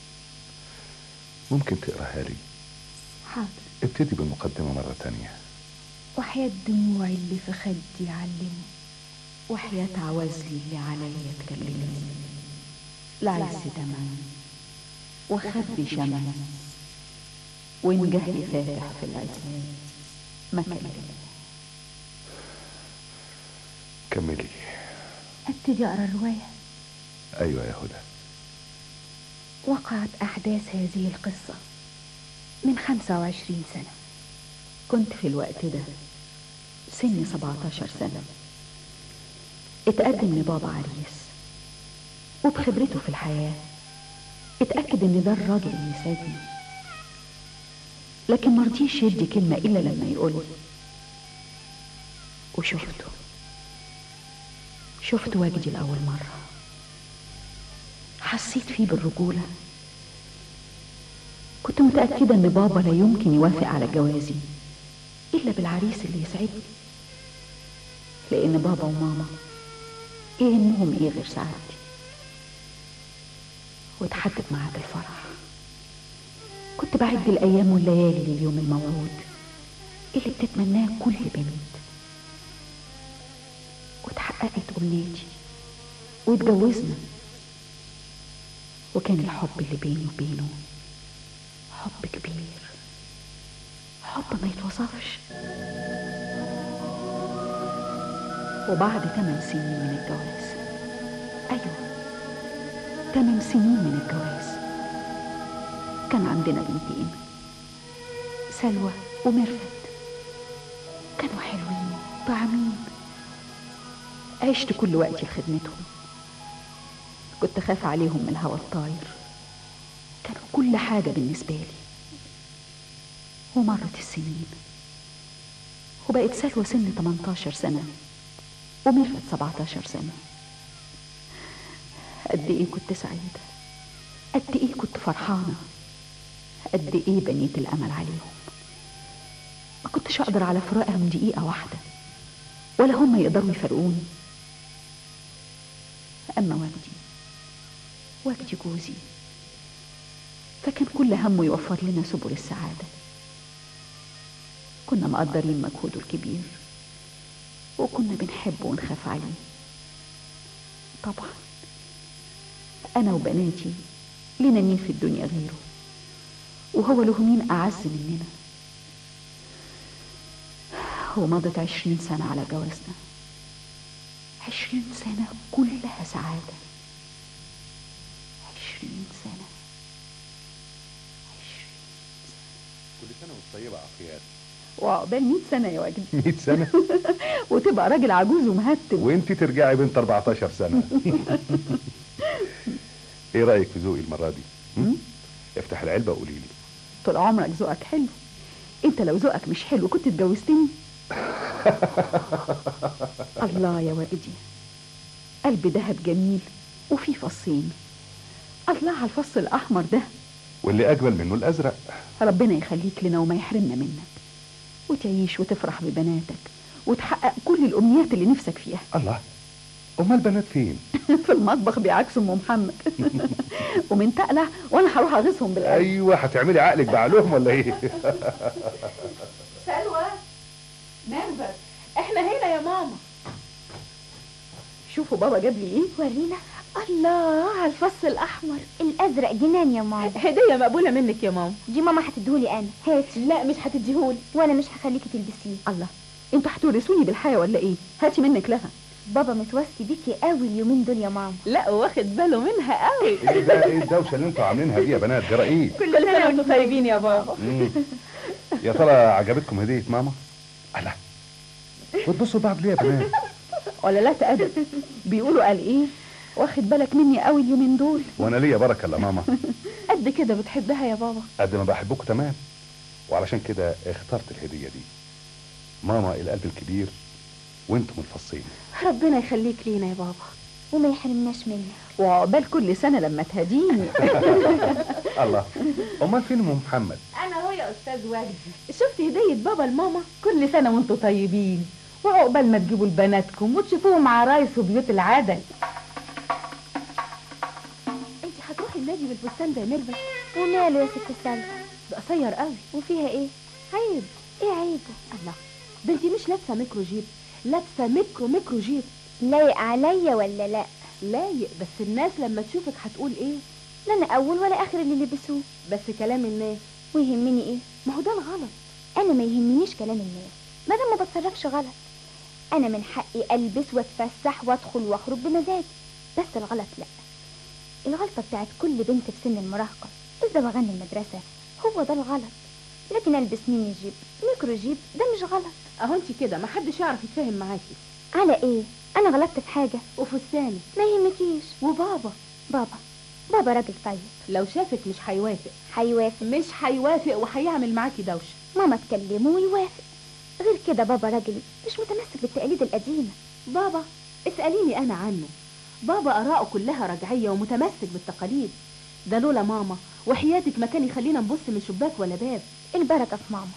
ممكن تقراها لي حاضر ابتدي بالمقدمه مره تانية وحياة دموعي اللي في خدي علمني وحياة عوزلي اللي عليا تكلمني العز تمام وخبي شمال ونجهلي فاتح في العزمان ما كلمني كملي ابتدي اقرا الروايه ايوه يا هدى وقعت أحداث هذه القصة من 25 سنة كنت في الوقت ده سني 17 سنة اتقدم لبابا عريس وبخبرته في الحياة اتأكد ان ده الراجل اللي يساعدني لكن مرضيش يدي كلمة إلا لما يقول وشفته شفت وجدي لأول مرة حسيت فيه بالرجولة كنت متأكدة إن بابا لا يمكن يوافق على جوازي إلا بالعريس اللي يسعدني لأن بابا وماما يهمهم إيه غير سعادتي واتحدد ميعاد الفرح كنت بعد الأيام والليالي لليوم الموعود اللي بتتمناه كل بنت واتحققت أمنيتي واتجوزنا وكان الحب اللي بيني وبينه حب كبير حب ما يتوصفش وبعد ثمان سنين من الجواز أيوة ثمان سنين من الجواز كان عندنا بنتين سلوى ومرفت كانوا حلوين طعمين عشت كل وقتي لخدمتهم كنت خاف عليهم من الهوى الطاير كانوا كل حاجة بالنسبة لي ومرت السنين وبقت سلوى سن 18 سنة ومرفت 17 سنة قد ايه كنت سعيدة قد ايه كنت فرحانة قد ايه بنيت الامل عليهم ما كنتش اقدر على فراقهم دقيقة واحدة ولا هم يقدروا يفرقوني اما وجدي وجدي جوزي فكان كل همه يوفر لنا سبل السعادة كنا مقدرين مجهوده الكبير وكنا بنحبه ونخاف عليه طبعا أنا وبناتي لنا مين في الدنيا غيره وهو له مين أعز مننا ومضت عشرين سنة على جوازنا عشرين سنة كلها سعادة عشرين سنة كل سنه وانت طيبه عافيات وعقبال 100 سنة يا وجدي 100 سنه وتبقى راجل عجوز ومهتم وانت ترجعي بنت 14 سنه ايه رايك في ذوقي المره دي م? افتح العلبه وقولي لي طول عمرك ذوقك حلو انت لو ذوقك مش حلو كنت اتجوزتني الله يا وجدي قلب دهب جميل وفيه فصين الله على الفص الأحمر ده واللي اجمل منه الازرق ربنا يخليك لنا وما يحرمنا منك وتعيش وتفرح ببناتك وتحقق كل الأمنيات اللي نفسك فيها الله امال البنات فين في المطبخ بيعكسوا ام محمد ومن تقلع وانا هروح اغيظهم بالقلب ايوه هتعملي عقلك بعقلهم ولا ايه سلوى مربد احنا هنا يا ماما شوفوا بابا جاب لي ايه ورينا الله على الفص الاحمر الازرق جنان يا ماما هديه مقبوله منك يا ماما دي ماما هتديهولي انا هاتي لا مش هتديهولي وانا مش هخليكي تلبسيه الله انتوا هتورثوني بالحياه ولا ايه هاتي منك لها بابا متوصي بيكي قوي اليومين دول يا ماما لا واخد باله منها قوي ايه ده ايه الدوشه اللي انتوا عاملينها دي يا بنات جرى ايه كل سنه وانتم طيبين يا بابا مم. يا ترى عجبتكم هديه ماما الله بتبصوا لبعض ليه يا بنات ولا لا تأدب بيقولوا قال ايه واخد بالك مني قوي اليومين دول وانا ليا بركه الا ماما قد كده بتحبها يا بابا قد ما بحبكم تمام وعلشان كده اخترت الهديه دي ماما القلب الكبير وانتم الفصين ربنا يخليك لينا يا بابا وما يحرمناش منك وعقبال كل سنه لما تهديني الله امال فين ام محمد انا هو يا استاذ وجدي شفت هديه بابا لماما كل سنه وانتم طيبين وعقبال ما تجيبوا لبناتكم وتشوفوهم عرايس وبيوت العدل انت هتروحي النادي بالفستان ده يا ميرفت وماله يا ست سلمى ده قصير قوي وفيها ايه عيب ايه عيبه الله ده انت مش لابسه ميكرو جيب لابسه ميكرو ميكرو جيب لايق عليا ولا لا لايق بس الناس لما تشوفك هتقول ايه لا انا اول ولا اخر اللي لبسوه بس كلام الناس ويهمني ايه ما هو ده الغلط انا ما يهمنيش كلام الناس ما دام ما بتصرفش غلط انا من حقي البس واتفسح وادخل واخرج بمزاجي بس الغلط لا الغلطه بتاعت كل بنت في سن المراهقه الزواغان المدرسه هو ده الغلط لكن البس ميني جيب ميكرو جيب ده مش غلط اهو انت كده ما حدش يعرف يتفاهم معاكي على ايه انا غلطت في حاجه وفستاني ما يهمكيش وبابا بابا بابا راجل طيب لو شافك مش هيوافق هيوافق مش هيوافق وهيعمل معاكي دوشه ماما تكلمه ويوافق غير كده بابا راجل مش متمسك بالتقاليد القديمه بابا اسأليني أنا عنه بابا آراءه كلها رجعية ومتمسك بالتقاليد ده لولا ماما وحياتك ما كان يخلينا نبص من شباك ولا باب البركه في ماما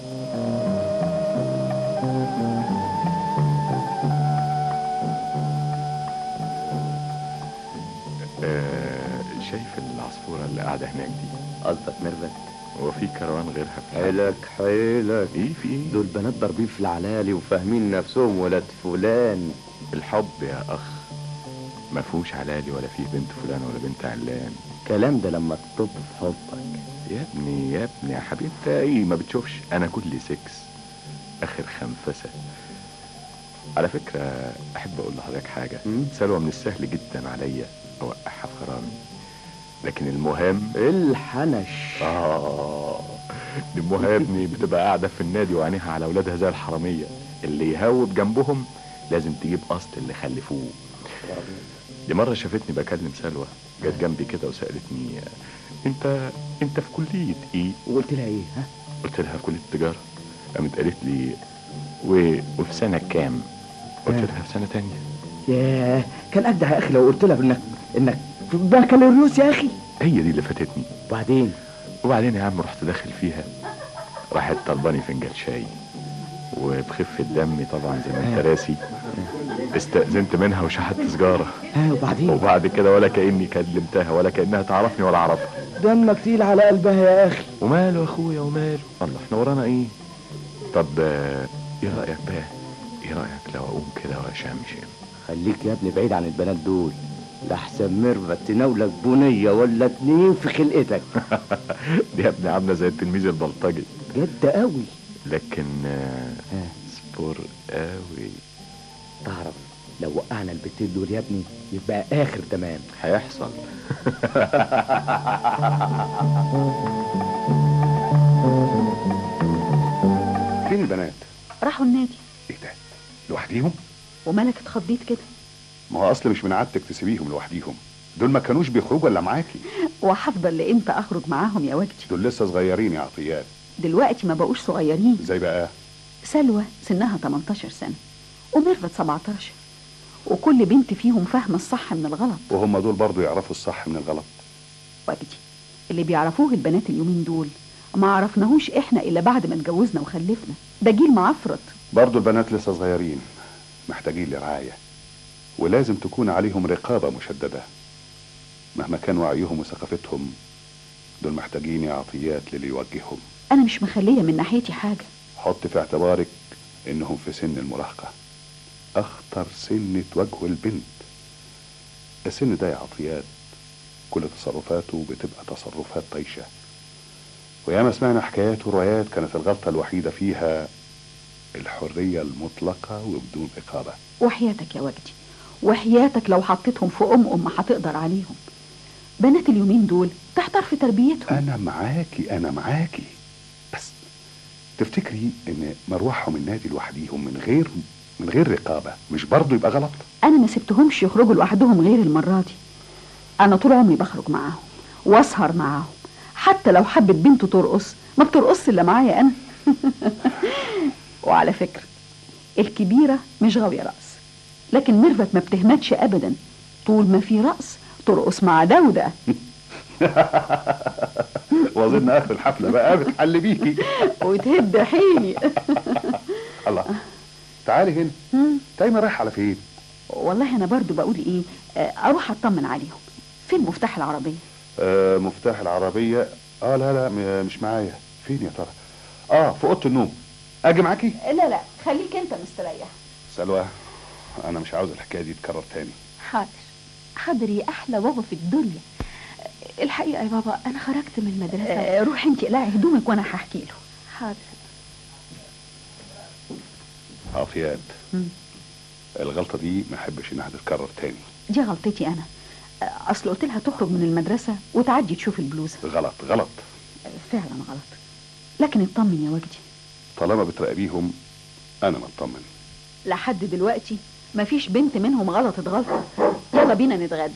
آه شايف العصفورة اللي قاعدة هناك دي قصدك ميرفت هو في كروان غيرها في الحي؟ حيلك حيلك ايه في ايه دول بنات ضاربين في العلالي وفاهمين نفسهم ولاد فلان الحب يا اخ ما فيهوش علالي ولا فيه بنت فلان ولا بنت علان الكلام ده لما تطب في حبك يا ابني يا ابني يا حبيبي انت ايه ما بتشوفش انا كل سكس اخر خنفسه على فكره احب اقول لحضرتك حاجه مم. سلوى من السهل جدا عليا اوقعها في غرامي لكن المهم الحنش اه دي امها يا ابني بتبقى قاعده في النادي وعينيها على اولادها زي الحراميه اللي يهوب جنبهم لازم تجيب اصل اللي خلفوه دي مره شافتني بكلم سلوى جت جنبي كده وسالتني انت انت في كليه ايه وقلت لها ايه ها قلت لها في كليه التجاره قامت قالت لي و... وفي سنه كام قلت آه. لها في سنه تانية ياه كان اجدع يا اخي لو قلت لها انك انك في بكالوريوس يا اخي هي دي اللي فاتتني وبعدين وبعدين يا عم رحت داخل فيها راحت طلباني فنجان شاي وبخفة دمي طبعا زي ما انت راسي استأذنت منها وشحت سجارة ها وبعدين وبعد كده ولا كأني كلمتها ولا كأنها تعرفني ولا أعرفها دمك تقيل على قلبها يا اخي وماله يا أخويا وماله الله احنا ورانا إيه طب آه، إيه رأيك بقى إيه رأيك لو أقوم كده وأشمشم خليك يا ابني بعيد عن البنات دول لحسن ميرفت تناولك بنية ولا اتنين في خلقتك دي يا ابني عاملة زي التلميذ البلطجي جد قوي لكن آه، ها سبور قوي تعرف لو وقعنا البتين دول يا ابني يبقى اخر تمام هيحصل فين البنات راحوا النادي ايه ده لوحديهم ومالك اتخضيت كده ما هو اصل مش من عادتك تسيبيهم لوحديهم دول ما كانوش بيخرجوا الا معاكي وهفضل لامتى اخرج معاهم يا وجدي دول لسه صغيرين يا عطيات دلوقتي ما بقوش صغيرين زي بقى سلوى سنها 18 سنة وميرفت 17 وكل بنت فيهم فاهمة الصح من الغلط وهم دول برضو يعرفوا الصح من الغلط وجدي اللي بيعرفوه البنات اليومين دول ما عرفناهوش احنا الا بعد ما اتجوزنا وخلفنا ده جيل معفرط برضو البنات لسه صغيرين محتاجين لرعاية ولازم تكون عليهم رقابة مشددة مهما كان وعيهم وثقافتهم دول محتاجين يا عطيات للي يوجههم انا مش مخلية من ناحيتي حاجة حط في اعتبارك انهم في سن المراهقة اخطر سن تواجهه البنت السن ده يا عطيات كل تصرفاته بتبقى تصرفات طيشة وياما سمعنا حكايات وروايات كانت الغلطة الوحيدة فيها الحرية المطلقة وبدون إقامة وحياتك يا وجدي وحياتك لو حطيتهم في ام ام هتقدر عليهم بنات اليومين دول تحتار في تربيتهم أنا معاكي أنا معاكي بس تفتكري إن مروحهم النادي لوحديهم من غير من غير رقابة مش برضه يبقى غلط؟ انا ما سبتهمش يخرجوا لوحدهم غير المره دي انا طول عمري بخرج معاهم واسهر معاهم حتى لو حبت بنته ترقص ما بترقصش الا معايا انا وعلى فكره الكبيره مش غاويه رقص لكن ميرفت ما بتهمتش ابدا طول ما في رقص ترقص مع ده وده وأظن آخر الحفلة بقى بتحل بيكي وتهد حيلي الله تعالي هنا دايما رايح على فين؟ والله انا برضو بقول ايه آه، اروح اطمن عليهم فين مفتاح العربيه آه مفتاح العربية اه لا لا م- مش معايا فين يا ترى؟ اه في أوضة النوم أجي معاكي؟ لا لا خليك انت مستريح سلوى أنا مش عاوز الحكاية دي تتكرر تاني حاضر حاضر يا احلى بابا في الدنيا الحقيقه يا بابا انا خرجت من المدرسه آه، روحي انت اقلعي هدومك وانا هحكي له حاضر عافيات الغلطة دي ما أحبش إنها تتكرر تاني دي غلطتي انا آه، اصل قلت لها تخرج من المدرسه وتعدي تشوف البلوزه غلط غلط آه، فعلا غلط لكن اطمن يا وجدي طالما بتراقبيهم أنا مطمن لحد دلوقتي مفيش بنت منهم غلطت غلطه يلا بينا نتغدى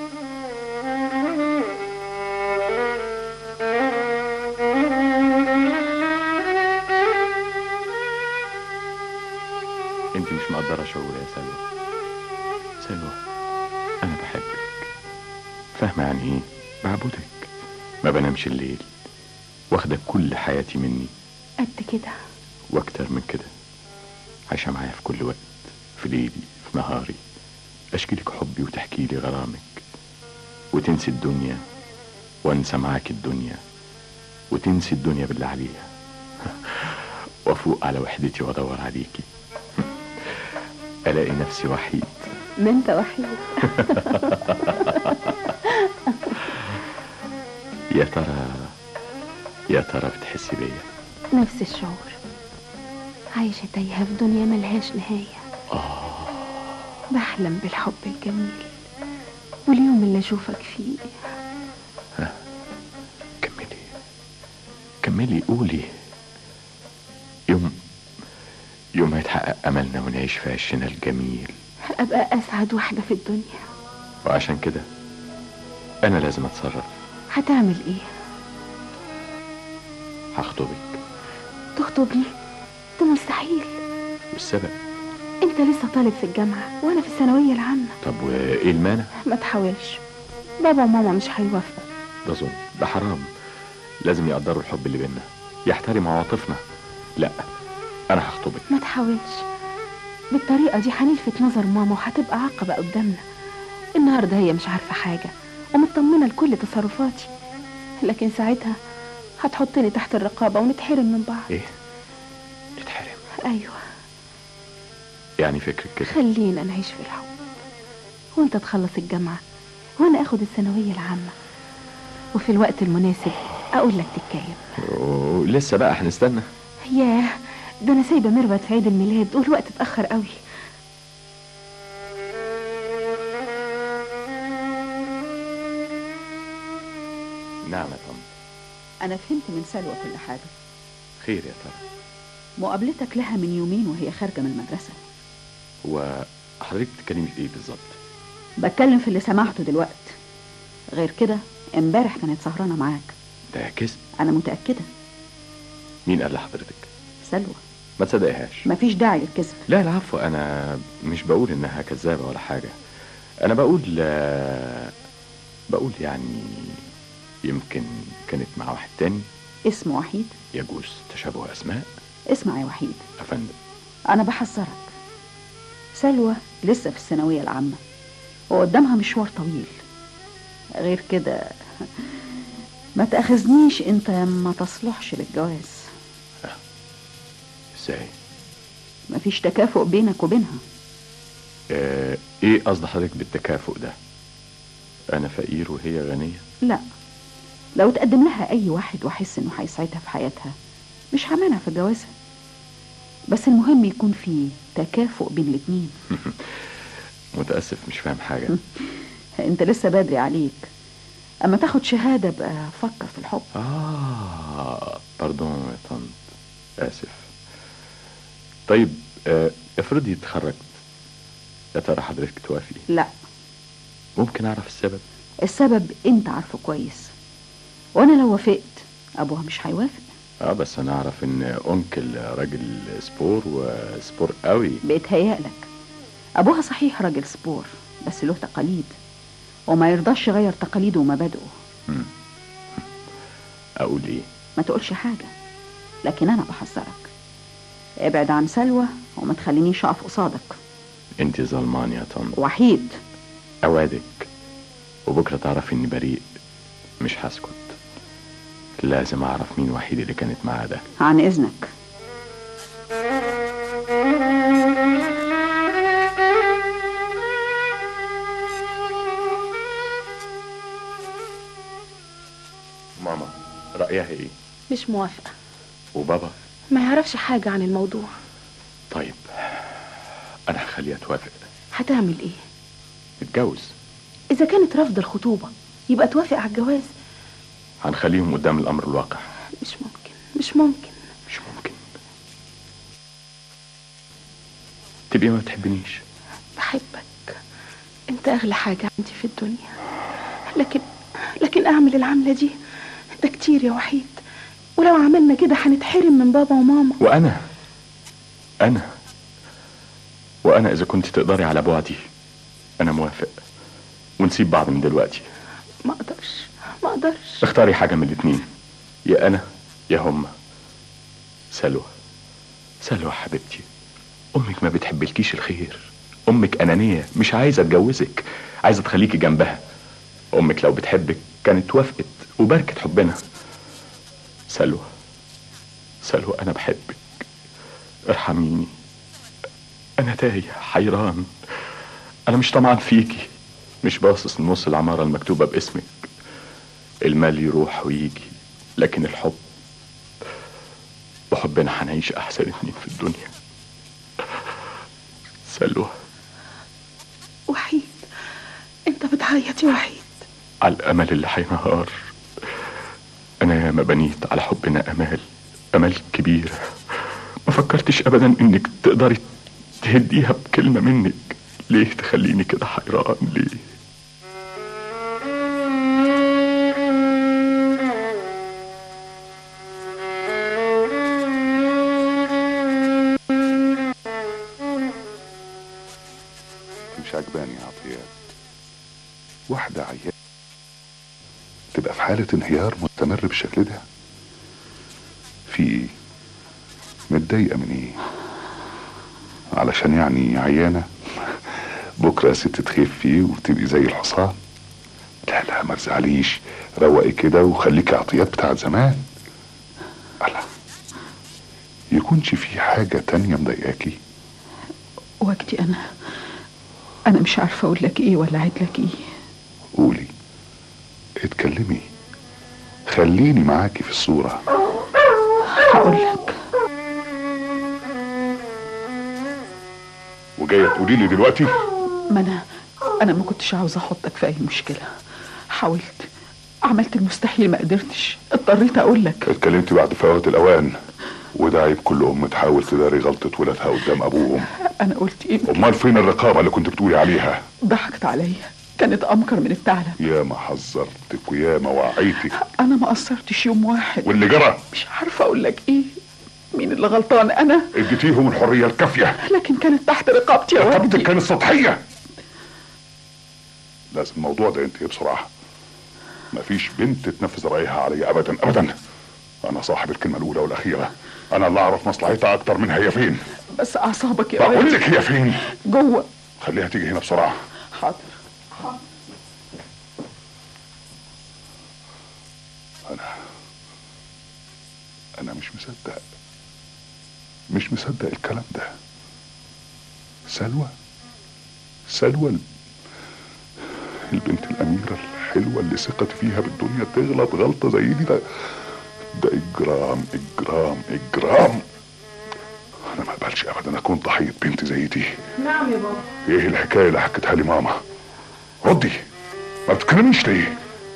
انت مش مقدرة شعوري يا سلوى سلوى انا بحبك فاهمة يعني ايه بعبدك ما بنامش الليل واخدة كل حياتي مني قد كده واكتر من كده عايشة معايا في كل وقت في ليلي في نهاري اشكي لك حبي وتحكي لي غرامك وتنسي الدنيا وانسى معاك الدنيا وتنسي الدنيا بالله عليها وافوق على وحدتي وادور عليكي الاقي نفسي وحيد ما انت وحيد يا ترى يا ترى بتحسي بيا نفس الشعور عايشة تايهة في دنيا ملهاش نهاية بحلم بالحب الجميل واليوم اللي أشوفك فيه كملي قولي يوم يوم هيتحقق املنا ونعيش في عشنا الجميل أبقى أسعد واحدة في الدنيا وعشان كده انا لازم اتصرف هتعمل إيه؟ هخطبك تخطبني؟ ده مستحيل والسبب أنت لسه طالب في الجامعة وأنا في الثانوية العامة طب وايه المانع ما تحاولش بابا وماما مش هيوافقوا ده ظلم ده حرام لازم يقدروا الحب اللي بينا يحترموا عواطفنا لا انا هخطبك ما تحاولش بالطريقة دي هنلفت نظر ماما وهتبقى عقبة قدامنا النهاردة هي مش عارفة حاجة ومطمنة لكل تصرفاتي لكن ساعتها هتحطني تحت الرقابة ونتحرم من بعض ايه نتحرم أيوة يعني فكرك كده خلينا نعيش في الحب وانت تخلص الجامعة وانا اخد الثانوية العامة وفي الوقت المناسب اقول لك تتكلم ولسه بقى هنستنى ياه ده انا سايبة ميرفت في عيد الميلاد والوقت اتأخر قوي نعم يا طنط انا فهمت من سلوى كل حاجه خير يا ترى مقابلتك لها من يومين وهي خارجه من المدرسه هو حضرتك بتتكلمي في ايه بالظبط بتكلم في اللي سمعته دلوقت غير كده امبارح كانت سهرانه معاك ده كذب انا متاكده مين قال لحضرتك سلوى ما تصدقهاش مفيش داعي للكذب لا العفو انا مش بقول انها كذابه ولا حاجه انا بقول آه، بقول يعني يمكن كانت مع واحد تاني اسم وحيد يجوز تشابه اسماء اسمع يا وحيد يا فندم انا بحذرك سلوى لسه في الثانويه العامه وقدامها مشوار طويل غير كده ما تاخذنيش انت ما تصلحش للجواز ازاي مفيش تكافؤ بينك وبينها آه ايه قصد حضرتك بالتكافؤ ده انا فقير وهي غنيه لا لو تقدم لها اي واحد واحس انه هيساعدها في حياتها مش همانع في جوازها بس المهم يكون في تكافؤ بين الاتنين متاسف مش فاهم حاجه انت لسه بدري عليك اما تاخد شهادة بقى فكر في الحب اه باردون يا طنط اسف طيب آه افرضي اتخرجت يا ترى حضرتك توافقي لا ممكن اعرف السبب السبب انت عارفه كويس وانا لو وافقت ابوها مش هيوافق اه بس انا اعرف ان انكل راجل سبور وسبور قوي بيتهيألك ابوها صحيح راجل سبور بس له تقاليد وما يرضاش يغير تقاليده ومبادئه مم. اقول ايه ما تقولش حاجة لكن انا بحذرك ابعد عن سلوى وما تخلينيش اقف قصادك انت ظلمان يا طنط وحيد اوعدك وبكره تعرفي اني بريء مش هسكت لازم اعرف مين وحيد اللي كانت معاه ده عن اذنك ماما رايها ايه مش موافقة وبابا ما يعرفش حاجة عن الموضوع طيب انا هخليها توافق هتعمل ايه نتجوز اذا كانت رافضة الخطوبة يبقى توافق على الجواز هنخليهم قدام الامر الواقع مش ممكن مش ممكن مش ممكن تبقي ما بتحبنيش بحبك انت اغلى حاجة عندي في الدنيا لكن لكن اعمل العملة دي ده كتير يا وحيد ولو عملنا كده هنتحرم من بابا وماما وانا انا وانا اذا كنت تقدري على بعدي انا موافق ونسيب بعض من دلوقتي ما اقدرش ما اقدرش اختاري حاجه من الاتنين يا انا يا هما سلوى سلوى حبيبتي امك ما بتحبلكيش الخير امك انانيه مش عايزه تجوزك عايزه تخليكي جنبها امك لو بتحبك كانت وافقت وباركت حبنا سلوى سلوى انا بحبك ارحميني انا تايه حيران انا مش طمعان فيكي مش باصص لنص العماره المكتوبه باسمك المال يروح ويجي لكن الحب وحبنا هنعيش احسن اتنين في الدنيا سلوى وحيد انت بتعيط يا وحيد على الامل اللي هينهار انا ياما بنيت على حبنا امال امال كبيره ما فكرتش ابدا انك تقدري تهديها بكلمه منك ليه تخليني كده حيران ليه مش عجباني يا عطيات واحدة عيان تبقى في حالة انهيار مستمر بالشكل ده في ايه متضايقة من ايه علشان يعني عيانة بكرة يا ست تخفي وتبقي زي الحصان لا لا ما تزعليش روقي كده وخليكي عطيات بتاعت زمان الله يكونش في حاجة تانية مضايقاكي وجدي انا انا مش عارفه اقول لك ايه ولا اعيد لك ايه قولي اتكلمي خليني معاكي في الصورة هقول لك وجاية تقولي لي دلوقتي ما انا انا ما كنتش عاوزه احطك في اي مشكله حاولت عملت المستحيل ما قدرتش اضطريت اقول لك اتكلمتي بعد فوات الأوان وده عيب كل أم تحاول تداري غلطة ولادها قدام أبوهم انا قلت ايه أمال فين الرقابة اللي كنت بتقولي عليها ضحكت عليا كانت امكر من الثعلب يا ما حذرتك ويا ما وعيتك انا ما قصرتش يوم واحد واللي جرى مش عارفه اقول لك ايه مين اللي غلطان انا اديتيهم الحرية الكافية لكن كانت تحت رقابتي يا رقابتك وجدي كانت سطحية لازم الموضوع ده ينتهي بسرعة مفيش بنت تنفذ رأيها عليا أبدا أبدا أنا صاحب الكلمة الأولى والأخيرة أنا اللي أعرف مصلحتها أكتر منها هي فين بس اعصابك يا بقول وجدي لك هي فين جوه خليها تيجي هنا بسرعة حاضر أنا أنا مش مصدق مش مصدق الكلام ده سلوى سلوى ال- البنت الأميرة الحلوة اللي ثقتي فيها بالدنيا تغلط غلطة زي دي ده ده إجرام إجرام إجرام أنا ما يزعلش ابدا اكون ضحيه بنت زي دي نعم يا بابا ايه الحكايه اللي حكيتها لي ماما ردي ما بتتكلميش ليه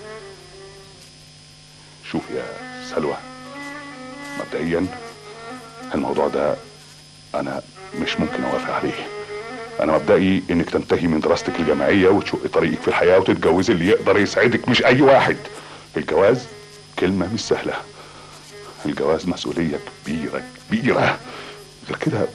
شوف يا سلوى مبدئيا الموضوع ده انا مش ممكن اوافق عليه انا مبدئي انك تنتهي من دراستك الجامعيه وتشقي طريقك في الحياه وتتجوزي اللي يقدر يسعدك مش اي واحد الجواز كلمه مش سهله الجواز مسؤوليه كبيره كبيره غير كده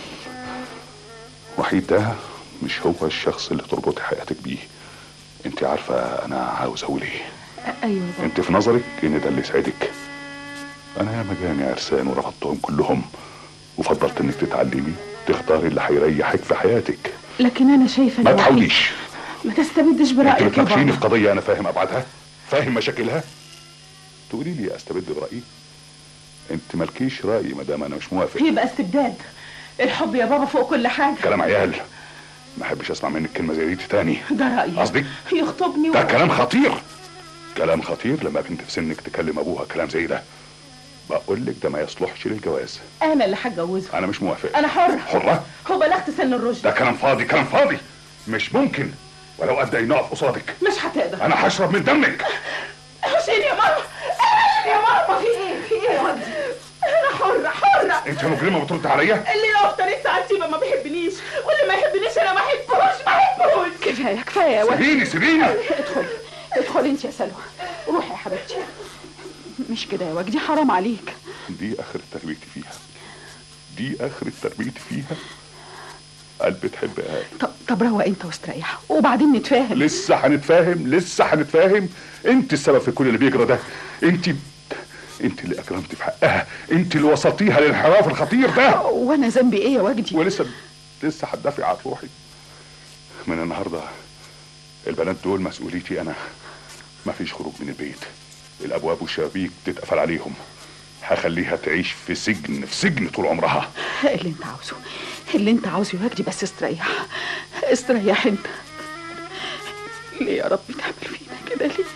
وحيد ده مش هو الشخص اللي تربطي حياتك بيه انت عارفه انا عاوز اقول ايه ايوه بابا انت في نظرك ان ده اللي يسعدك انا يا مجاني عرسان ورفضتهم كلهم وفضلت انك تتعلمي تختاري اللي هيريحك في حياتك لكن انا شايفه ما إن وحيد- تحاوليش ما تستبدش انت برايك يا بتناقشيني في بابا قضيه انا فاهم ابعادها فاهم مشاكلها تقولي لي استبد برايي انت مالكيش راي ما دام انا مش موافق يبقى استبداد الحب يا بابا فوق كل حاجه كلام عيال ما احبش اسمع منك كلمه زي دي تاني ده رايي قصدك يخطبني ده كلام خطير كلام خطير لما بنت في سنك تكلم ابوها كلام زي ده بقول لك ده ما يصلحش للجواز انا اللي هتجوزه انا مش موافق انا حره حرة هو بلغت سن الرشد ده كلام فاضي كلام فاضي مش ممكن ولو قد ايه نقف قصادك مش هتقدر انا هشرب من دمك حسين يا ماما حسين يا ماما في ايه في ايه يا ودي انا حره حره انت مجرمه بترد عليا اللي يقف طريق ساعتي ما بيحبنيش واللي ما يحبنيش انا ما احبوش ما احبوش كفايه كفايه يا ولد سيبيني سيبيني ادخل ادخل انت يا سلوى روحي يا حبيبتي مش كده يا وجدي حرام عليك دي اخر تربيتي فيها دي اخر تربيتي فيها قلب تحب قلب طب طب روق انت واستريح وبعدين نتفاهم لسه هنتفاهم لسه هنتفاهم انت السبب في كل اللي بيجرى ده انت انت اللي اكرمتي في حقها انت اللي وصلتيها للانحراف الخطير ده وانا ذنبي ايه يا وجدي ولسه لسه هتدافع عن روحي من النهارده البنات دول مسؤوليتي انا مفيش خروج من البيت الابواب والشبابيك تتقفل عليهم هخليها تعيش في سجن في سجن طول عمرها اللي انت عاوزه اللي انت عاوزه يا وجدي بس استريح استريح انت ليه يا رب تعمل فينا كده ليه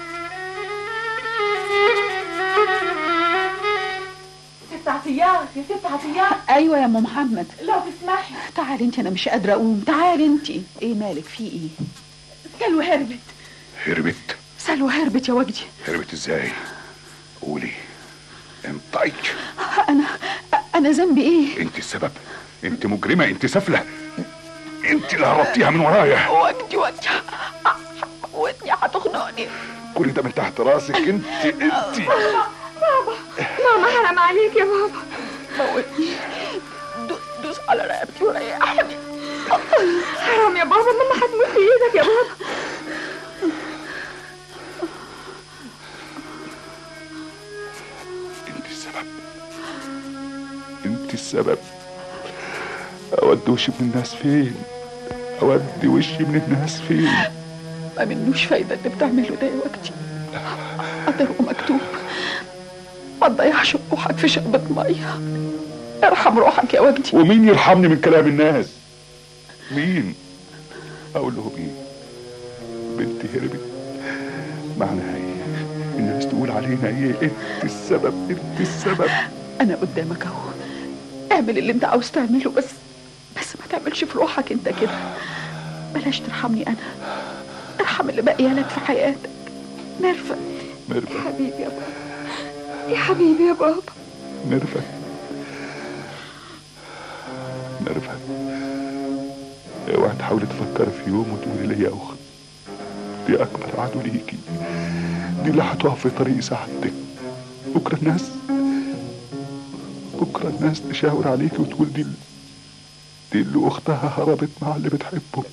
ست عطيات يا ست عطيات ايوه يا ام محمد لو تسمحي تعالي انت انا مش قادره اقوم تعالي انت ايه مالك في ايه سلوى هربت هربت سلوى هربت يا وجدي هربت ازاي قولي انطقي انا انا ذنبي ايه انت السبب انت مجرمه انت سفله انت اللي هربتيها من ورايا وجدي وجدي ودني هتخنقني كل ده من تحت راسك انت انت ماما حرام عليك يا بابا موتني دوس دوس على رقبتي وريحني حرام يا بابا ماما هتموت في ايدك يا بابا انت السبب انت السبب اودي وشي من الناس فين اودي وشي من الناس فين ما منوش فايده اللي بتعمله ده يا وجدي قدره مكتوب ما تضيعش روحك في شقبة مية ارحم روحك يا وجدي ومين يرحمني من كلام الناس مين اقول لهم ايه بنتي هربت معناها ايه الناس تقول علينا ايه انت السبب انت السبب انا قدامك اهو اعمل اللي انت عاوز تعمله بس بس ما تعملش في روحك انت كده بلاش ترحمني انا ارحم اللي باقيه لك في حياتك ميرفت ميرفت حبيبي يا بابا يا حبيبي يا بابا ميرفت ميرفت اوعي تحاولي تفكري في يوم وتقولي لي يا اخت دي اكبر عدو ليكي دي اللي هتقف في طريق سعادتك بكره الناس بكره الناس تشاور عليكي وتقول دي دي اللي اختها هربت مع اللي بتحبه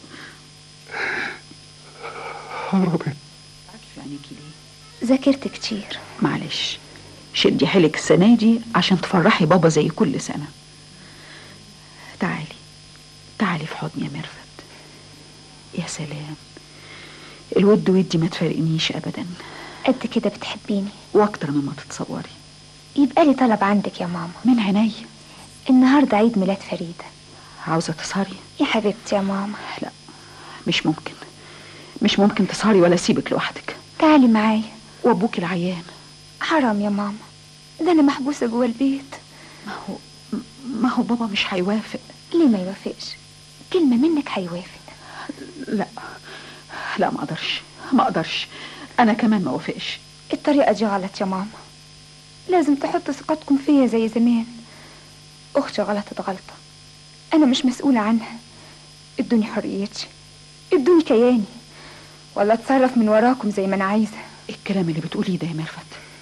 هربت عارفه عينيكي ليه ذاكرت كتير معلش شدي حيلك السنة دي عشان تفرحي بابا زي كل سنة تعالي تعالي في حضني يا ميرفت يا سلام الود ودي ما تفارقنيش ابدا قد كده بتحبيني واكتر مما تتصوري يبقى لي طلب عندك يا ماما من عينيا النهارده عيد ميلاد فريدة عاوزة تسهري يا حبيبتي يا ماما لا مش ممكن مش ممكن تسهري ولا اسيبك لوحدك تعالي معايا وابوك العيان حرام يا ماما ده انا محبوسة جوه البيت ما هو ما هو بابا مش هيوافق ليه ما يوافقش كلمة منك هيوافق لا لا ما اقدرش ما اقدرش انا كمان ما وافقش الطريقة دي غلط يا ماما لازم تحطوا ثقتكم فيا زي زمان أختي غلطت غلطة أنا مش مسؤولة عنها ادوني حريتي ادوني كياني ولا اتصرف من وراكم زي ما أنا عايزة الكلام اللي بتقوليه ده يا ميرفت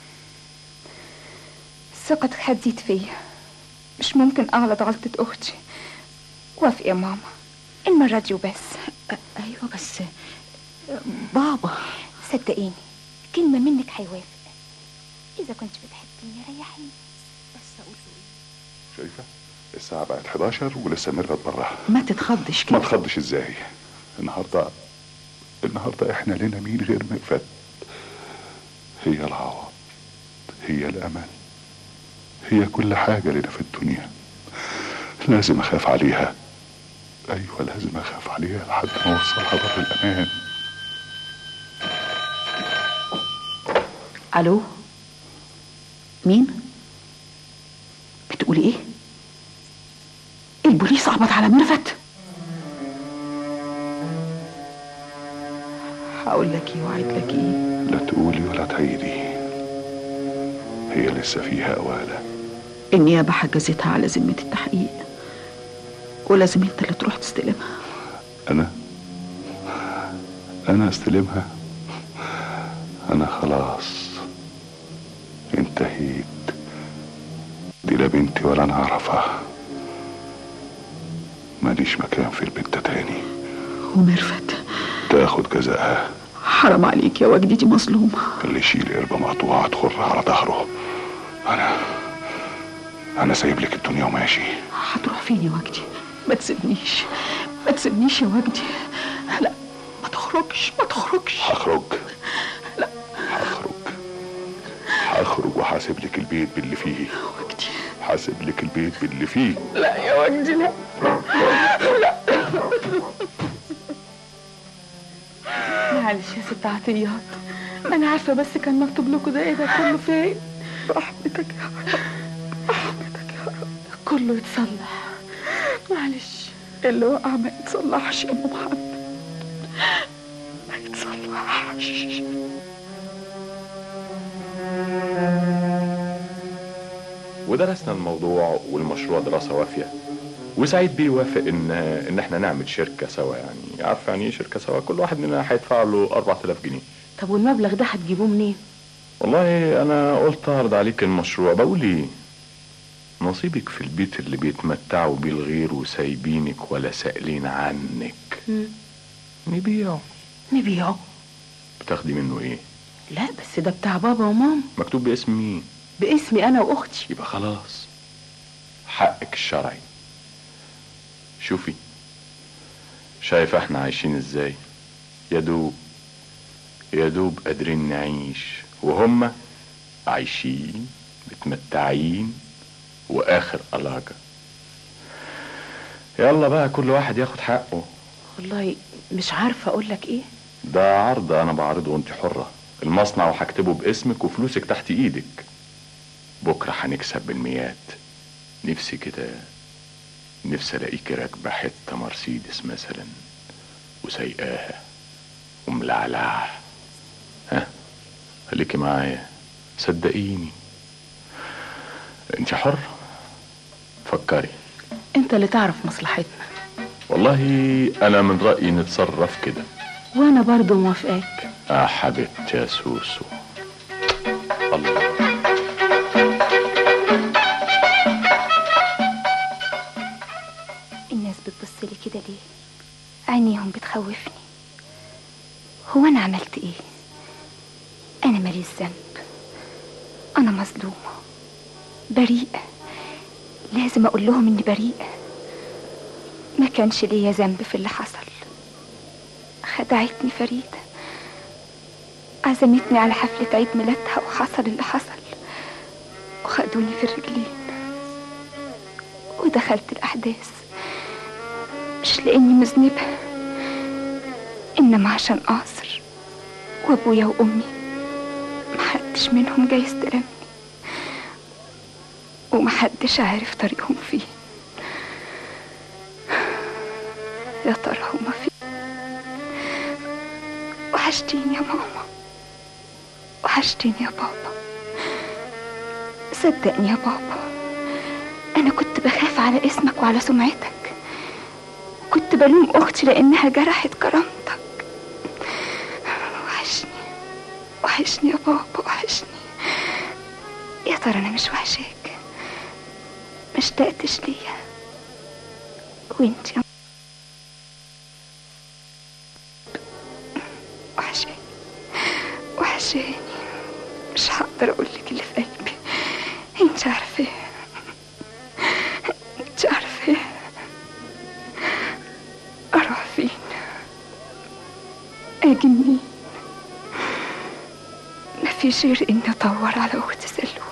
ثقتك هتزيد فيا مش ممكن أغلط غلطة أختي وافق يا ماما المرة دي وبس أيوة بس بابا صدقيني كلمة منك هيوافق إذا كنت بتحبيني ريحيني بس أقول شايفه الساعه بقت 11 ولسه ميرفت بره ما تتخضش ما كده تخضش ازاي النهارده النهارده احنا لنا مين غير ميرفت هي العوض هي الامل هي كل حاجه لنا في الدنيا لازم اخاف عليها ايوه لازم اخاف عليها لحد ما اوصلها بر الامان الو مين بتقولي ايه البوليس قبض على ميرفت هقول لك ايه وعد لك ايه لا تقولي ولا تعيدي هي لسه فيها أوالة النيابة حجزتها على ذمة التحقيق ولازم انت اللي تروح تستلمها أنا أنا أستلمها أنا خلاص انتهيت دي لا بنتي ولا أنا أعرفها ماليش مكان في البيت ده تاني وميرفت تاخد جزاءها حرام عليك يا وجدي دي مظلومة اللي يشيل قربة مقطوعة تخر على ظهره أنا أنا سايب لك الدنيا وماشي هتروح فين يا وجدي ما تسيبنيش ما تسيبنيش يا وجدي لا ما تخرجش ما تخرجش هخرج لا هخرج هخرج وهسيب لك البيت باللي فيه وجدي هسيب لك البيت باللي فيه لا يا وجدي لا معلش يا ست عطيات ما انا عارفه بس كان مكتوب لكم ده ايه ده كله فين رحمتك يا رب رحمتك يا رب كله يتصلح معلش اللي وقع ما يتصلحش يا ام محمد ما يتصلحش ودرسنا الموضوع والمشروع دراسة وافية وسعيد بيه وافق ان ان احنا نعمل شركة سوا يعني عارف يعني ايه شركة سوا كل واحد مننا هيدفع له 4000 جنيه طب والمبلغ ده هتجيبوه منين والله انا قلت اعرض عليك المشروع بقول ايه نصيبك في البيت اللي بيتمتعوا بيه الغير وسايبينك ولا سائلين عنك نبيعه نبيعه بتاخدي منه ايه لا بس ده بتاع بابا وماما مكتوب باسم مين باسمي انا واختي يبقى خلاص حقك الشرعي شوفي شايفة احنا عايشين ازاي يا دوب يا دوب قادرين نعيش وهم عايشين متمتعين واخر قلاجة يلا بقى كل واحد ياخد حقه والله مش عارفه اقول لك ايه ده عرض انا بعرضه وانت حرة المصنع وهكتبه باسمك وفلوسك تحت ايدك بكرة هنكسب بالميات نفسي كده نفسي الاقيك راكبة حتة مرسيدس مثلا وسايقاها وملعلعة ها خليكي معايا صدقيني انت حر فكري انت اللي تعرف مصلحتنا والله انا من رأيي نتصرف كده وانا برضو موافقاك يا حبيبتي يا سوسو الله الناس بتبص لي كده ليه عينيهم بتخوفني هو انا عملت ايه انا ماليش ذنب انا مظلومه بريئه لازم اقول لهم اني بريئه ما كانش ليا ذنب في اللي حصل خدعتني فريده عزمتني على حفله عيد ميلادها وحصل اللي حصل وخدوني في الرجلين ودخلت الأحداث مش لأني مذنبة إنما عشان قاصر وأبويا وأمي محدش منهم جاي يستلمني ومحدش عارف طريقهم فيه يا ترى هما في وحشتيني يا ماما وحشتيني يا بابا صدقني يا بابا أنا كنت بخاف على اسمك وعلى سمعتك كنت بلوم أختي لأنها جرحت كرامتك وحشني وحشني يا بابا وحشني يا ترى أنا مش وحشاك مشتقتش ليا وانت يا وحشاني وحشاني مش هقدر اقولك اللي في قلبي انت عارفاه انت عارفاه اروح فين اجي منين مفيش غير اني ادور على اختي سلوى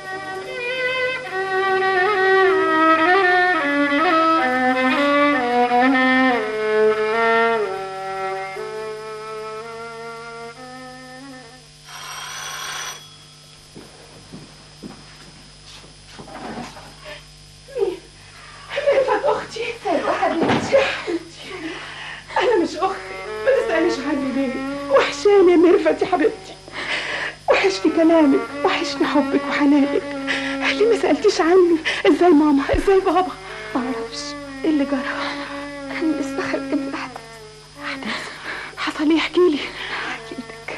ميرفت اختي سلوى حبيبتي انا مش اختي ما تساليش عني ليه وحشاني يا ميرفت يا حبيبتي وحشني كلامك وحشني حبك وحنانك ليه ما سالتيش عني ازاي ماما ازاي بابا ما اعرفش ايه اللي جرى انا لسه خارجه من الاحداث احداث حصل ايه احكي لي احكي لك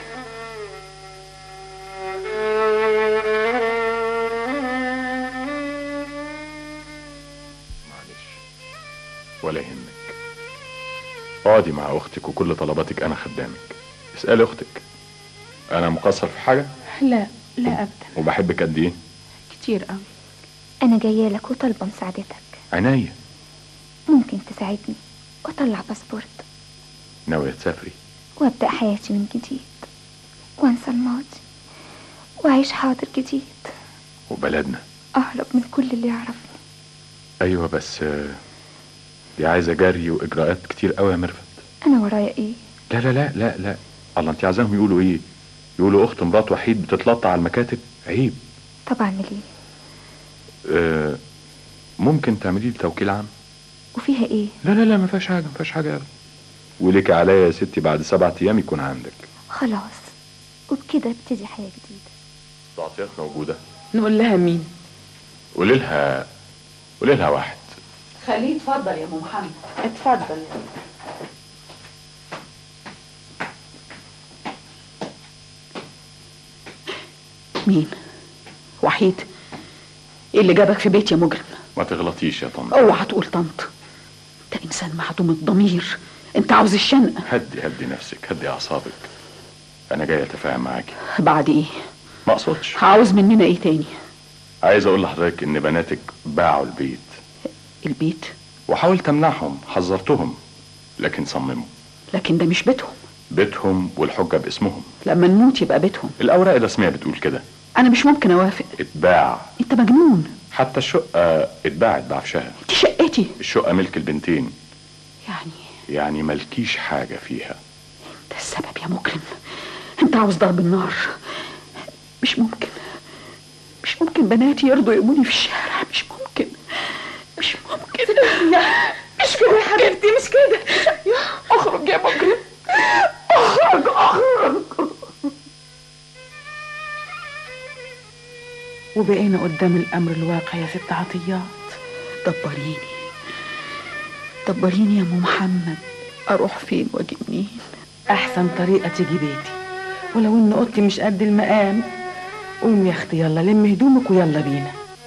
معلش ولا يهمك اقعدي مع اختك وكل طلباتك انا خدامك اسالي اختك انا مقصر في حاجه لا لا ابدا وبحبك قد ايه كتير قوي أنا جاية لك وطالبة مساعدتك عناية ممكن تساعدني وأطلع باسبورت ناوية تسافري وأبدأ حياتي من جديد وأنسى الماضي وأعيش حاضر جديد وبلدنا أهرب من كل اللي يعرفني ايوه بس آه، دي عايزه جري واجراءات كتير قوي يا ميرفت أنا ورايا إيه لا لا لا لا لا الله انت عايزاهم يقولوا ايه يقولوا اخت مرات وحيد بتتلطع على المكاتب عيب طب أعمل إيه آه ممكن تعملي لي توكيل عام وفيها إيه لا لا لا ما فيهاش حاجه ما فيهاش حاجه أبدا. وليك عليا يا ستي بعد سبعة ايام يكون عندك خلاص وبكده ابتدي حياة جديدة تعطيات موجوده نقول لها مين قولي لها قولي لها واحد خليه يتفضل يا ام محمد اتفضل مين وحيد ايه اللي جابك في بيت يا مجرم ما تغلطيش يا طنط اوعى تقول طنط انت انسان معدوم الضمير انت عاوز الشنق هدي هدي نفسك هدي اعصابك انا جاي اتفاهم معاكي بعد ايه ما اقصدش عاوز مننا ايه تاني عايز اقول لحضرتك ان بناتك باعوا البيت البيت وحاولت امنعهم حذرتهم لكن صمموا لكن ده مش بيتهم بيتهم والحجه باسمهم لما نموت يبقى بيتهم الاوراق الرسميه بتقول كده انا مش ممكن اوافق اتباع انت مجنون حتى الشقه اتباعت بعفشها دي شقتي الشقه ملك البنتين يعني يعني ملكيش حاجه فيها ده السبب يا مجرم انت عاوز ضرب النار مش ممكن مش ممكن بناتي يرضوا يرموني في الشارع مش ممكن مش ممكن مش كده يا حبيبتي مش كده اخرج يا مجرم اخرج اخرج وبقينا قدام الامر الواقع يا ست عطيات دبريني دبريني يا ام محمد اروح فين واجي منين احسن طريقه تيجي بيتي ولو ان اوضتي مش قد المقام قوم يا اختي يلا لم هدومك ويلا بينا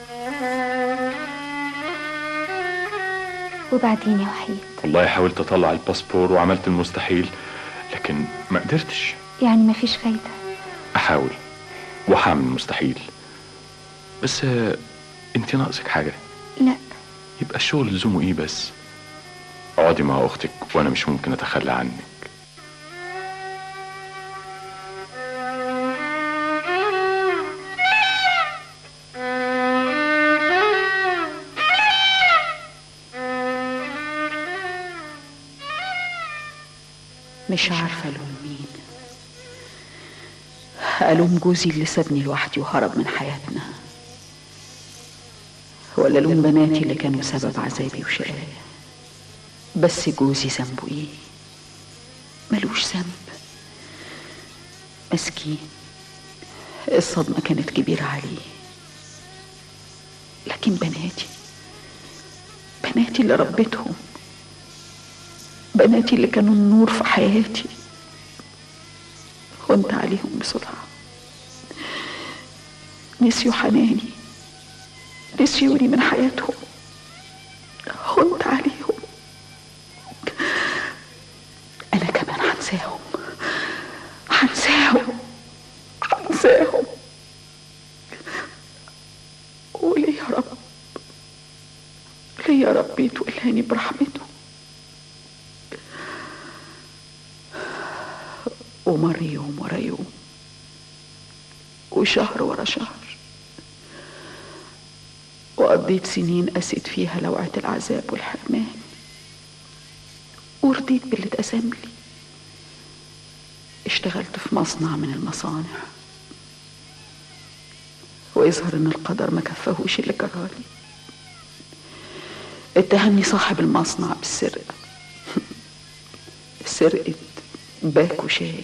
وبعدين يا وحيد والله حاولت اطلع الباسبور وعملت المستحيل لكن ما قدرتش يعني مفيش فايدة احاول وهعمل المستحيل بس آه، انت ناقصك حاجه لا يبقى الشغل لزومه ايه بس اقعدي مع اختك وانا مش ممكن اتخلى عنك مش عارفة ألوم مين ألوم جوزي اللي سابني لوحدي وهرب من حياتنا ولا ألوم بناتي اللي كانوا سبب عذابي وشقايا بس جوزي ذنبه ايه ملوش ذنب مسكين الصدمة كانت كبيرة عليه لكن بناتي بناتي اللي ربيتهم بناتي اللي كانوا النور في حياتي خنت عليهم بسرعة نسيوا حناني نسيوني من حياتهم خنت عليهم أنا كمان هنساهم هنساهم هنساهم وليه يا رب ليه يا رب يتولاني برحمته ومر يوم ورا يوم وشهر ورا شهر وقضيت سنين قسيت فيها لوعة العذاب والحرمان ورضيت باللي اتقسم لي اشتغلت في مصنع من المصانع ويظهر ان القدر ما كفاهوش اللي جرالي اتهمني صاحب المصنع بالسرقة سرقة باكو شاي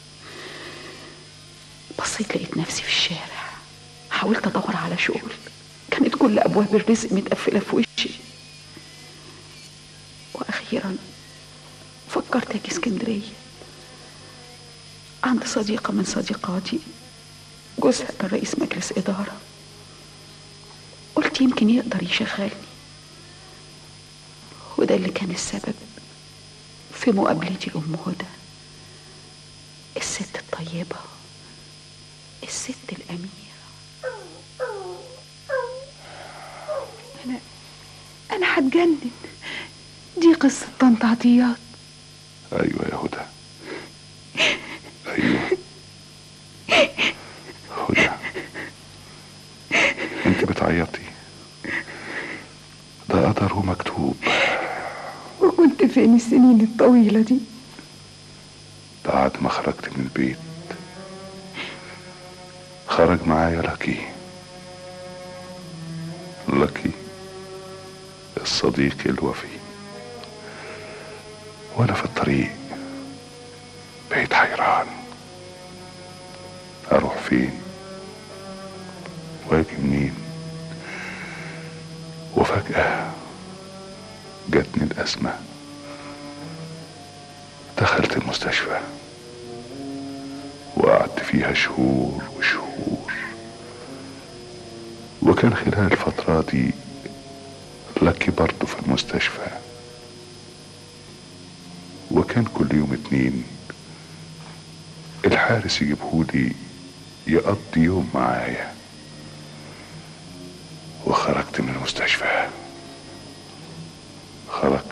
بصيت لقيت نفسي في الشارع حاولت ادور على شغل كانت كل ابواب الرزق متقفله في وشي واخيرا فكرت اجي اسكندريه عند صديقه من صديقاتي جوزها كان رئيس مجلس اداره قلت يمكن يقدر يشغلني وده اللي كان السبب في مقابلتي لأم هدى الست الطيبة الست الأميرة أنا أنا هتجنن دي قصة طنط عطيات ايوه يا هدى ايوه هدى انت بتعيطي ده قدر ومكتوب وكنت فين السنين الطويلة دي بعد ما خرجت من البيت خرج معايا لكي لكي الصديق الوفي وانا في الطريق بقيت حيران اروح فين واجي منين وفجأة جاتني الأزمة دخلت المستشفى وقعدت فيها شهور وشهور وكان خلال الفترة دي لكي برضه في المستشفى وكان كل يوم اتنين الحارس يجيبهولي يقضي يوم معايا وخرجت من المستشفى خرجت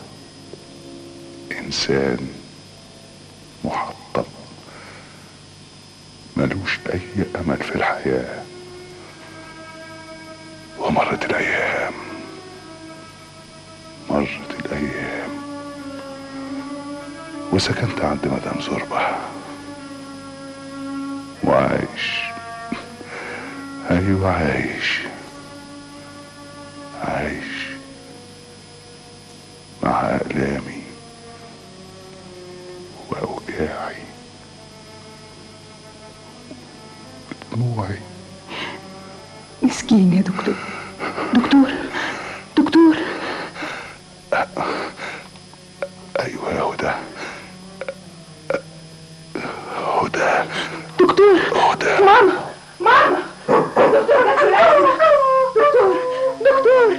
انسان محطم ملوش اي امل في الحياه ومرت الايام مرت الايام وسكنت عند مدام زربة وعايش ايوه عايش عايش مع ألامي وأوجاعي ودموعي مسكين يا دكتور دكتور دكتور أيوة يا هدى هدى دكتور هدى ماما ماما دكتور دكتور دكتور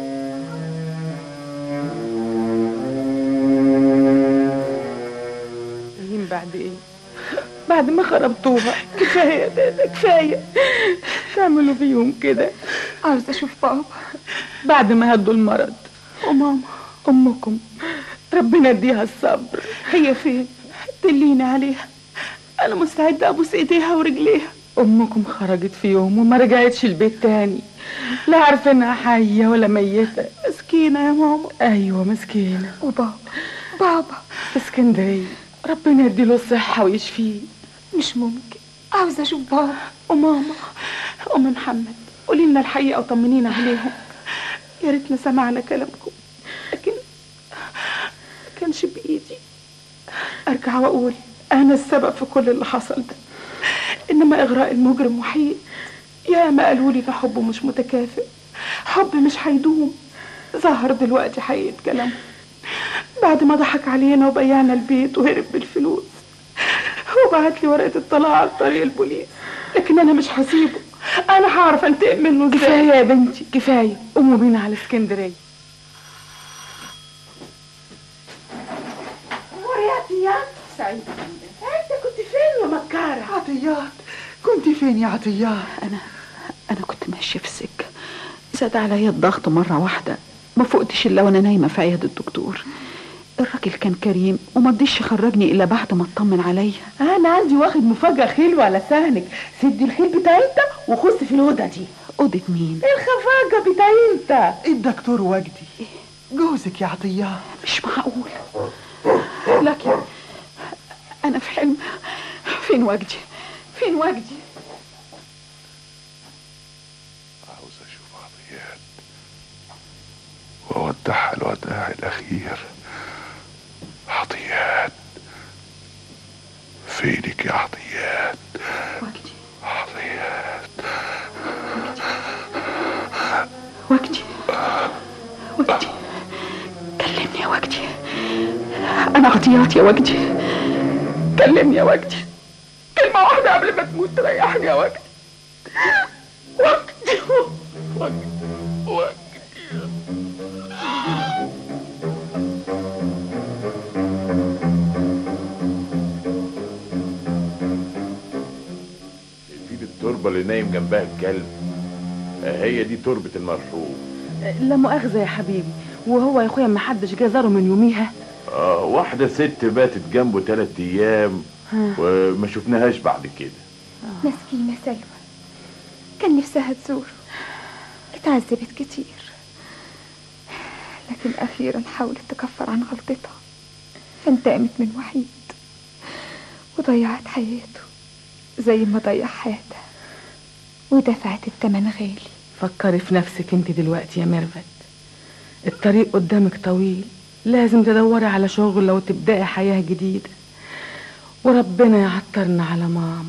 مين بعد ايه بعد ما خربتوها كفايه يا دادا كفايه تعملوا فيهم كده عاوزه اشوف بابا بعد ما هدوا المرض وماما امكم ربنا يديها الصبر هي فين دليني عليها انا مستعده ابوس ايديها ورجليها امكم خرجت في يوم وما رجعتش البيت تاني لا عارفه انها حيه ولا ميته مسكينه يا ماما ايوه مسكينه وبابا بابا في اسكندريه ربنا يديله الصحه ويشفيه مش ممكن عاوزه اشوف بابا وماما ام محمد قولي لنا الحقيقه وطمنينا عليهم يا ريتنا سمعنا كلامكم لكن كانش بايدي ارجع واقول انا السبب في كل اللي حصل ده انما اغراء المجرم وحيد يا ما قالوا لي ده حبه مش متكافئ حب مش هيدوم ظهر دلوقتي حقيقة كلامه بعد ما ضحك علينا وبيعنا البيت وهرب بالفلوس وبعت لي ورقة الطلاق على طريق البوليس لكن انا مش هسيبه انا هعرف انتقم منه ازاي كفايه يا بنتي كفايه قوموا بينا على اسكندريه عطيات سعيد انت كنت فين يا مكارة عطيات كنت فين يا عطيات انا انا كنت ماشيه في السكه زاد عليا الضغط مره واحده ما فقتش الا وانا نايمه في عياده الدكتور الراجل كان كريم وما رضيش يخرجني الا بعد ما اطمن عليا انا عندي واخد مفاجاه خلوه على سهلك سدي الخيل بتاع انت وخش في الاوضه دي اوضه مين الخفاجه بتاع انت الدكتور وجدي جوزك يا عطيات مش معقول لكن انا في حلم فين وجدي فين وجدي عاوز اشوف عطيات واودعها الوداع الاخير عطيات فينك يا عطيات وجدي عطيات وجدي وجدي كلمني يا وجدي انا عطيات يا وجدي كلمني يا وجدي كلمة واحدة قبل ما تموت تريحني يا وجدي وجدي وجدي وجدي في التربة اللي نايم جنبها الكلب آه، هي دي تربة المرحوم لا مؤاخذه يا حبيبي وهو يا اخويا ما حدش جه زاره من يوميها آه واحدة ست باتت جنبه تلات أيام ها. وما شفناهاش بعد كده مسكينة سلوى كان نفسها تزوره اتعذبت كتير لكن أخيرا حاولت تكفر عن غلطتها فانتقمت من وحيد وضيعت حياته زي ما ضيع حياتها ودفعت التمن غالي فكري في نفسك انت دلوقتي يا ميرفت الطريق قدامك طويل لازم تدوري على شغل لو تبدأي حياة جديدة وربنا يعطرنا على ماما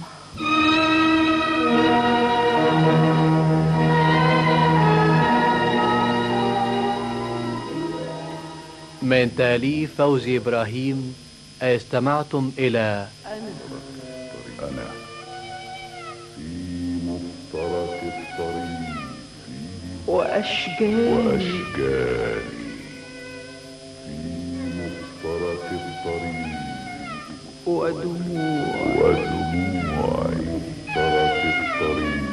من تأليف فوزي إبراهيم استمعتم إلى أنا في مفترق الطريق وأشجار وأشجاري في مفترق الطريق ودموع ودموعي مفترق الطريق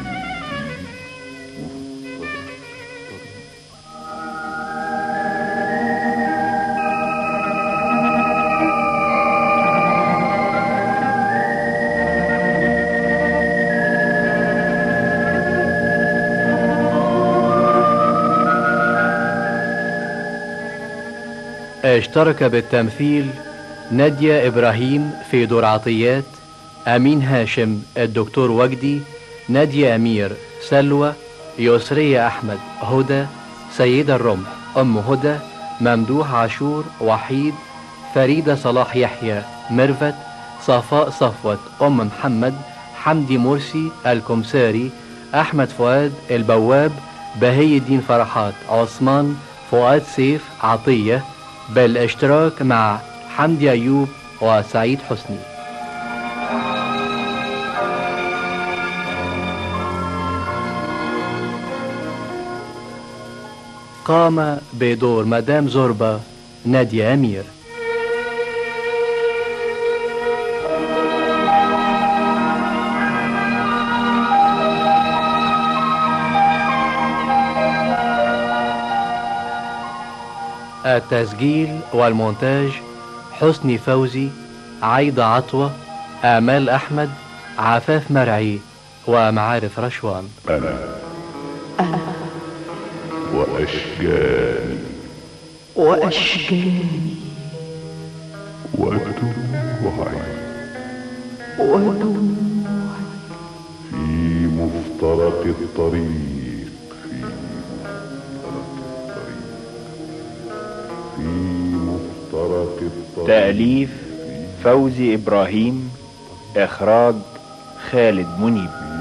اشترك بالتمثيل نادية إبراهيم في دور عطيات أمين هاشم الدكتور وجدي نادية أمير سلوى يسرية أحمد هدى سيدة الرمح أم هدى ممدوح عاشور وحيد فريدة صلاح يحيى ميرفت صفاء صفوت أم محمد حمدي مرسي الكمساري أحمد فؤاد البواب بهي الدين فرحات عثمان فؤاد سيف عطية بالاشتراك مع حمدي أيوب وسعيد حسني قام بدور مدام زوربا نادية أمير التسجيل والمونتاج حسني فوزي عايدة عطوة آمال أحمد عفاف مرعي ومعارف رشوان أنا وأشجاري وأشجاري ودموعي ودموع في مفترق الطريق في مفترق الطريق في مفترق تأليف فوزي إبراهيم إخراج خالد منيب